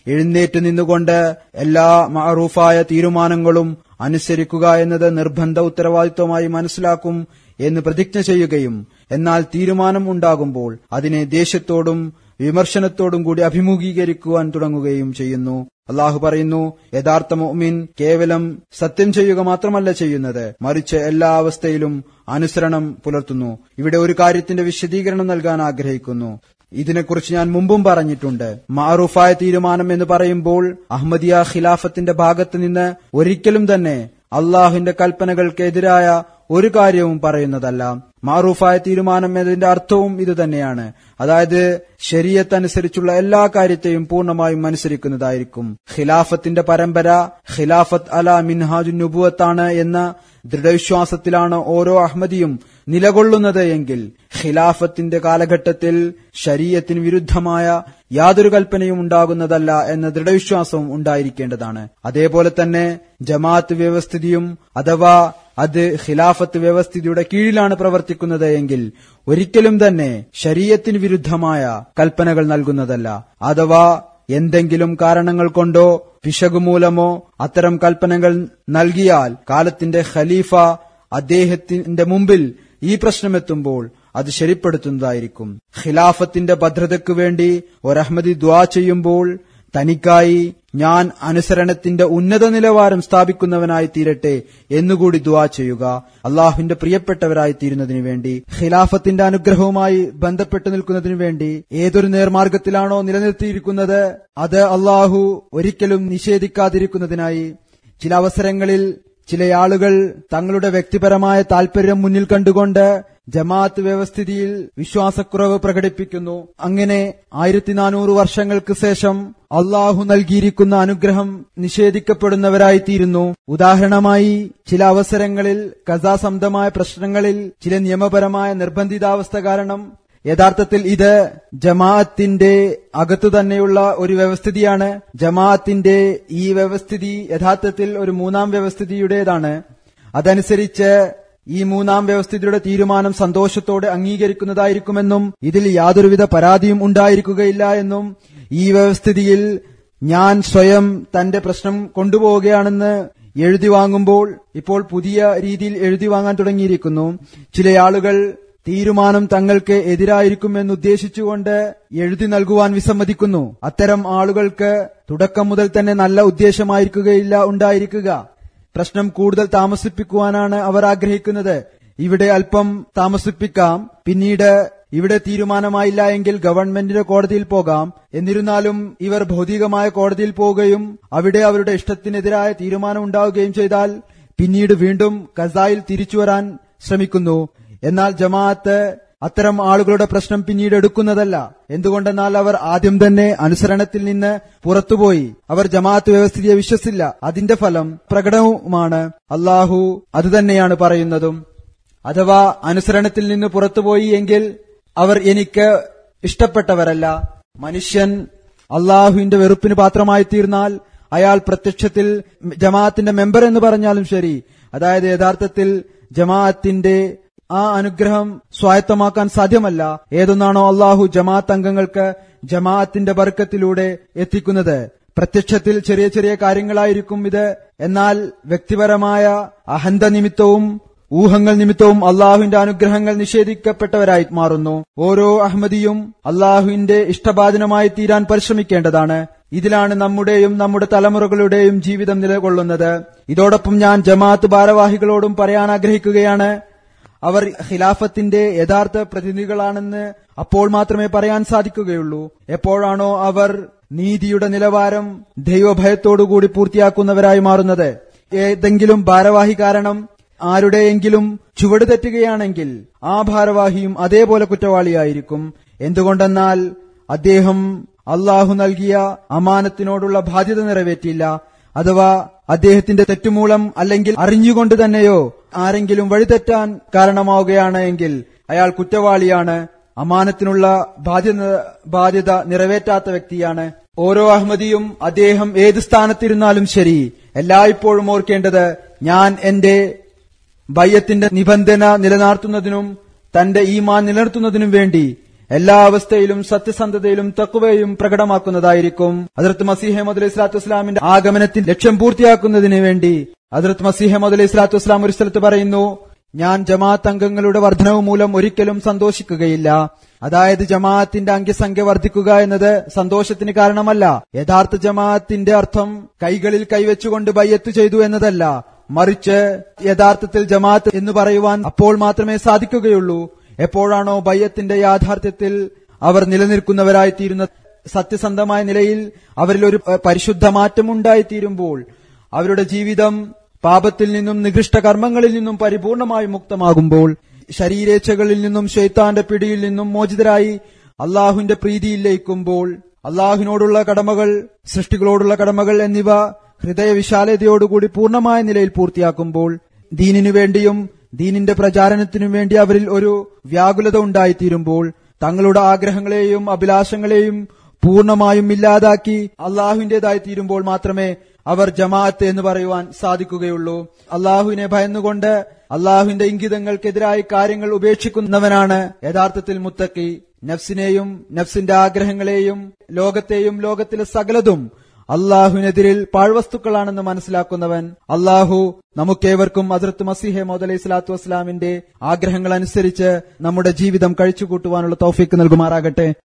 എഴുന്നേറ്റ് നിന്നുകൊണ്ട് എല്ലാ മഅറൂഫായ തീരുമാനങ്ങളും അനുസരിക്കുക എന്നത് നിർബന്ധ ഉത്തരവാദിത്വമായി മനസ്സിലാക്കും എന്ന് പ്രതിജ്ഞ ചെയ്യുകയും എന്നാൽ തീരുമാനം ഉണ്ടാകുമ്പോൾ അതിനെ ദേഷ്യത്തോടും വിമർശനത്തോടും കൂടി അഭിമുഖീകരിക്കുവാൻ തുടങ്ങുകയും ചെയ്യുന്നു അള്ളാഹു പറയുന്നു യഥാർത്ഥ മുഅ്മിൻ കേവലം സത്യം ചെയ്യുക മാത്രമല്ല ചെയ്യുന്നത് മറിച്ച് എല്ലാ അവസ്ഥയിലും അനുസരണം പുലർത്തുന്നു ഇവിടെ ഒരു കാര്യത്തിന്റെ വിശദീകരണം നൽകാൻ ആഗ്രഹിക്കുന്നു ഇതിനെക്കുറിച്ച് ഞാൻ മുമ്പും പറഞ്ഞിട്ടുണ്ട് മാറൂഫായ തീരുമാനം എന്ന് പറയുമ്പോൾ അഹമ്മദിയ ഖിലാഫത്തിന്റെ ഭാഗത്ത് നിന്ന് ഒരിക്കലും തന്നെ അള്ളാഹുവിന്റെ കൽപ്പനകൾക്കെതിരായ ഒരു കാര്യവും പറയുന്നതല്ല മാറൂഫായ തീരുമാനം എന്നതിന്റെ അർത്ഥവും ഇത് തന്നെയാണ് അതായത് ശരീരത്തനുസരിച്ചുള്ള എല്ലാ കാര്യത്തെയും പൂർണ്ണമായും അനുസരിക്കുന്നതായിരിക്കും ഖിലാഫത്തിന്റെ പരമ്പര ഖിലാഫത്ത് അല മിൻഹാജു നുബുവത്താണ് എന്ന ദൃഢവിശ്വാസത്തിലാണ് ഓരോ അഹമ്മദിയും നിലകൊള്ളുന്നത് എങ്കിൽ ഖിലാഫത്തിന്റെ കാലഘട്ടത്തിൽ ശരീരത്തിന് വിരുദ്ധമായ യാതൊരു കൽപ്പനയും ഉണ്ടാകുന്നതല്ല എന്ന ദൃഢവിശ്വാസവും ഉണ്ടായിരിക്കേണ്ടതാണ് അതേപോലെ തന്നെ ജമാഅത്ത് വ്യവസ്ഥിതിയും അഥവാ അത് ഖിലാഫത്ത് വ്യവസ്ഥിതിയുടെ കീഴിലാണ് പ്രവർത്തിക്കുന്നത് എങ്കിൽ ഒരിക്കലും തന്നെ ശരീരത്തിന് വിരുദ്ധമായ കൽപ്പനകൾ നൽകുന്നതല്ല അഥവാ എന്തെങ്കിലും കാരണങ്ങൾ കൊണ്ടോ പിശകുമൂലമോ അത്തരം കൽപ്പനകൾ നൽകിയാൽ കാലത്തിന്റെ ഖലീഫ അദ്ദേഹത്തിന്റെ മുമ്പിൽ ഈ പ്രശ്നമെത്തുമ്പോൾ അത് ശരിപ്പെടുത്തുന്നതായിരിക്കും ഖിലാഫത്തിന്റെ ഭദ്രതയ്ക്കു വേണ്ടി ഒരഹമ്മദി ദ്വാ ചെയ്യുമ്പോൾ തനിക്കായി ഞാൻ അനുസരണത്തിന്റെ ഉന്നത നിലവാരം സ്ഥാപിക്കുന്നവനായി തീരട്ടെ എന്നുകൂടി ദുവാ ചെയ്യുക അള്ളാഹുവിന്റെ പ്രിയപ്പെട്ടവരായി തീരുന്നതിനു വേണ്ടി ഖിലാഫത്തിന്റെ അനുഗ്രഹവുമായി ബന്ധപ്പെട്ടു നിൽക്കുന്നതിനു വേണ്ടി ഏതൊരു നേർമാർഗത്തിലാണോ നിലനിർത്തിയിരിക്കുന്നത് അത് അള്ളാഹു ഒരിക്കലും നിഷേധിക്കാതിരിക്കുന്നതിനായി ചില അവസരങ്ങളിൽ ചില ആളുകൾ തങ്ങളുടെ വ്യക്തിപരമായ താൽപര്യം മുന്നിൽ കണ്ടുകൊണ്ട് ജമാഅത്ത് വ്യവസ്ഥിതിയിൽ വിശ്വാസക്കുറവ് പ്രകടിപ്പിക്കുന്നു അങ്ങനെ ആയിരത്തി നാനൂറ് വർഷങ്ങൾക്ക് ശേഷം അള്ളാഹു നൽകിയിരിക്കുന്ന അനുഗ്രഹം നിഷേധിക്കപ്പെടുന്നവരായി തീരുന്നു ഉദാഹരണമായി ചില അവസരങ്ങളിൽ കഥാസംബന്ധമായ പ്രശ്നങ്ങളിൽ ചില നിയമപരമായ നിർബന്ധിതാവസ്ഥ കാരണം യഥാർത്ഥത്തിൽ ഇത് ജമാഅത്തിന്റെ അകത്തു തന്നെയുള്ള ഒരു വ്യവസ്ഥിതിയാണ് ജമാഅത്തിന്റെ ഈ വ്യവസ്ഥിതി യഥാർത്ഥത്തിൽ ഒരു മൂന്നാം വ്യവസ്ഥിതിയുടേതാണ് അതനുസരിച്ച് ഈ മൂന്നാം വ്യവസ്ഥിതിയുടെ തീരുമാനം സന്തോഷത്തോടെ അംഗീകരിക്കുന്നതായിരിക്കുമെന്നും ഇതിൽ യാതൊരുവിധ പരാതിയും ഉണ്ടായിരിക്കുകയില്ല എന്നും ഈ വ്യവസ്ഥിതിയിൽ ഞാൻ സ്വയം തന്റെ പ്രശ്നം കൊണ്ടുപോവുകയാണെന്ന് എഴുതി വാങ്ങുമ്പോൾ ഇപ്പോൾ പുതിയ രീതിയിൽ എഴുതി വാങ്ങാൻ തുടങ്ങിയിരിക്കുന്നു ചില ആളുകൾ തീരുമാനം തങ്ങൾക്ക് എതിരായിരിക്കുമെന്ന് ഉദ്ദേശിച്ചുകൊണ്ട് എഴുതി നൽകുവാൻ വിസമ്മതിക്കുന്നു അത്തരം ആളുകൾക്ക് തുടക്കം മുതൽ തന്നെ നല്ല ഉദ്ദേശമായിരിക്കുകയില്ല ഉണ്ടായിരിക്കുക പ്രശ്നം കൂടുതൽ താമസിപ്പിക്കുവാനാണ് അവർ ആഗ്രഹിക്കുന്നത് ഇവിടെ അല്പം താമസിപ്പിക്കാം പിന്നീട് ഇവിടെ തീരുമാനമായില്ല എങ്കിൽ ഗവൺമെന്റിന്റെ കോടതിയിൽ പോകാം എന്നിരുന്നാലും ഇവർ ഭൗതികമായ കോടതിയിൽ പോവുകയും അവിടെ അവരുടെ ഇഷ്ടത്തിനെതിരായ തീരുമാനം ഉണ്ടാവുകയും ചെയ്താൽ പിന്നീട് വീണ്ടും കസായിൽ തിരിച്ചുവരാൻ ശ്രമിക്കുന്നു എന്നാൽ ജമാഅത്ത് അത്തരം ആളുകളുടെ പ്രശ്നം പിന്നീട് എടുക്കുന്നതല്ല എന്തുകൊണ്ടെന്നാൽ അവർ ആദ്യം തന്നെ അനുസരണത്തിൽ നിന്ന് പുറത്തുപോയി അവർ ജമാഅത്ത് വ്യവസ്ഥിതിയെ വിശ്വസില്ല അതിന്റെ ഫലം പ്രകടവുമാണ് അള്ളാഹു അതുതന്നെയാണ് പറയുന്നതും അഥവാ അനുസരണത്തിൽ നിന്ന് പുറത്തുപോയി എങ്കിൽ അവർ എനിക്ക് ഇഷ്ടപ്പെട്ടവരല്ല മനുഷ്യൻ അള്ളാഹുവിന്റെ വെറുപ്പിന് പാത്രമായി തീർന്നാൽ അയാൾ പ്രത്യക്ഷത്തിൽ ജമാഅത്തിന്റെ മെമ്പർ എന്ന് പറഞ്ഞാലും ശരി അതായത് യഥാർത്ഥത്തിൽ ജമാഅത്തിന്റെ ആ അനുഗ്രഹം സ്വായത്തമാക്കാൻ സാധ്യമല്ല ഏതൊന്നാണോ അള്ളാഹു ജമാഅത്ത് അംഗങ്ങൾക്ക് ജമാഅത്തിന്റെ ബർക്കത്തിലൂടെ എത്തിക്കുന്നത് പ്രത്യക്ഷത്തിൽ ചെറിയ ചെറിയ കാര്യങ്ങളായിരിക്കും ഇത് എന്നാൽ വ്യക്തിപരമായ അഹന്ത നിമിത്തവും ഊഹങ്ങൾ നിമിത്തവും അള്ളാഹുവിന്റെ അനുഗ്രഹങ്ങൾ നിഷേധിക്കപ്പെട്ടവരായി മാറുന്നു ഓരോ അഹമ്മദിയും അള്ളാഹുവിന്റെ ഇഷ്ടബാധനമായി തീരാൻ പരിശ്രമിക്കേണ്ടതാണ് ഇതിലാണ് നമ്മുടെയും നമ്മുടെ തലമുറകളുടെയും ജീവിതം നിലകൊള്ളുന്നത് ഇതോടൊപ്പം ഞാൻ ജമാഅത്ത് ഭാരവാഹികളോടും പറയാൻ ആഗ്രഹിക്കുകയാണ് അവർ ഖിലാഫത്തിന്റെ യഥാർത്ഥ പ്രതിനിധികളാണെന്ന് അപ്പോൾ മാത്രമേ പറയാൻ സാധിക്കുകയുള്ളൂ എപ്പോഴാണോ അവർ നീതിയുടെ നിലവാരം ദൈവഭയത്തോടുകൂടി പൂർത്തിയാക്കുന്നവരായി മാറുന്നത് ഏതെങ്കിലും ഭാരവാഹി കാരണം ആരുടെയെങ്കിലും ചുവട് തെറ്റുകയാണെങ്കിൽ ആ ഭാരവാഹിയും അതേപോലെ കുറ്റവാളിയായിരിക്കും എന്തുകൊണ്ടെന്നാൽ അദ്ദേഹം അള്ളാഹു നൽകിയ അമാനത്തിനോടുള്ള ബാധ്യത നിറവേറ്റിയില്ല അഥവാ അദ്ദേഹത്തിന്റെ തെറ്റുമൂലം അല്ലെങ്കിൽ അറിഞ്ഞുകൊണ്ട് തന്നെയോ ആരെങ്കിലും വഴിതെറ്റാൻ കാരണമാവുകയാണ് എങ്കിൽ അയാൾ കുറ്റവാളിയാണ് അമാനത്തിനുള്ള ബാധ്യത ബാധ്യത നിറവേറ്റാത്ത വ്യക്തിയാണ് ഓരോ അഹമ്മദിയും അദ്ദേഹം ഏത് സ്ഥാനത്തിരുന്നാലും ശരി എല്ലായ്പ്പോഴും ഓർക്കേണ്ടത് ഞാൻ എന്റെ ബയ്യത്തിന്റെ നിബന്ധന നിലനിർത്തുന്നതിനും തന്റെ ഈമാൻ നിലനിർത്തുന്നതിനും വേണ്ടി എല്ലാ അവസ്ഥയിലും സത്യസന്ധതയിലും തക്കുവയും പ്രകടമാക്കുന്നതായിരിക്കും അതിർത്ത് മസീഹമദ് അലൈഹി സ്വലാത്തു വസ്സലാമിന്റെ ആഗമനത്തിൽ ലക്ഷ്യം പൂർത്തിയാക്കുന്നതിന് വേണ്ടി അതിർത്ത് മസീഹമദ് അലൈഹി സ്വലാത്തു വസ്സലാം ഒരു സ്ഥലത്ത് പറയുന്നു ഞാൻ ജമാഅത്ത് അംഗങ്ങളുടെ വർധനവ് മൂലം ഒരിക്കലും സന്തോഷിക്കുകയില്ല അതായത് ജമാഅത്തിന്റെ അംഗസംഖ്യ വർദ്ധിക്കുക എന്നത് സന്തോഷത്തിന് കാരണമല്ല യഥാർത്ഥ ജമാഅത്തിന്റെ അർത്ഥം കൈകളിൽ കൈവച്ചുകൊണ്ട് ബയ്യത്ത് ചെയ്തു എന്നതല്ല മറിച്ച് യഥാർത്ഥത്തിൽ ജമാഅത്ത് എന്ന് പറയുവാൻ അപ്പോൾ മാത്രമേ സാധിക്കുകയുള്ളൂ എപ്പോഴാണോ ബയ്യത്തിന്റെ യാഥാർത്ഥ്യത്തിൽ അവർ നിലനിൽക്കുന്നവരായിത്തീരുന്ന സത്യസന്ധമായ നിലയിൽ അവരിൽ ഒരു ഏഹ്, പരിശുദ്ധ മാറ്റം ഉണ്ടായിത്തീരുമ്പോൾ അവരുടെ ജീവിതം പാപത്തിൽ നിന്നും നികൃഷ്ട കർമ്മങ്ങളിൽ നിന്നും പൂർണ്ണമായി മുക്തമാകുമ്പോൾ ശരീരേച്ഛകളിൽ നിന്നും ഷെയ്ത്താന്റെ പിടിയിൽ നിന്നും മോചിതരായി അള്ളാഹുവിന്റെ പ്രീതിയിലേക്കുമ്പോൾ അള്ളാഹുവിനോടുള്ള കടമകൾ സൃഷ്ടികളോടുള്ള കടമകൾ എന്നിവ ഹൃദയവിശാലതയോടുകൂടി പൂർണ്ണമായ നിലയിൽ പൂർത്തിയാക്കുമ്പോൾ ദീനിനു വേണ്ടിയും ദീനിന്റെ പ്രചാരണത്തിനു വേണ്ടി അവരിൽ ഒരു വ്യാകുലത ഉണ്ടായിത്തീരുമ്പോൾ തങ്ങളുടെ ആഗ്രഹങ്ങളെയും അഭിലാഷങ്ങളെയും പൂർണ്ണമായും ഇല്ലാതാക്കി അള്ളാഹുവിന്റേതായി തീരുമ്പോൾ മാത്രമേ അവർ ജമാഅത്ത് എന്ന് പറയുവാൻ സാധിക്കുകയുള്ളൂ അള്ളാഹുവിനെ ഭയന്നുകൊണ്ട് അള്ളാഹുവിന്റെ ഇംഗിതങ്ങൾക്കെതിരായി കാര്യങ്ങൾ ഉപേക്ഷിക്കുന്നവനാണ് യഥാർത്ഥത്തിൽ മുത്തക്കി നഫ്സിനെയും നഫ്സിന്റെ ആഗ്രഹങ്ങളെയും ലോകത്തെയും ലോകത്തിലെ സകലതും അള്ളാഹുവിനെതിരിൽ പാഴ്വസ്തുക്കളാണെന്ന് മനസ്സിലാക്കുന്നവൻ അള്ളാഹു നമുക്കേവർക്കും അതിർത്ത് മസിഹെ മോദലൈഹി സ്വലാത്തു വസ്സലാമിന്റെ ആഗ്രഹങ്ങൾ അനുസരിച്ച് നമ്മുടെ ജീവിതം കഴിച്ചുകൂട്ടുവാനുള്ള തൗഫീക്ക് നൽകുമാറാകട്ടെ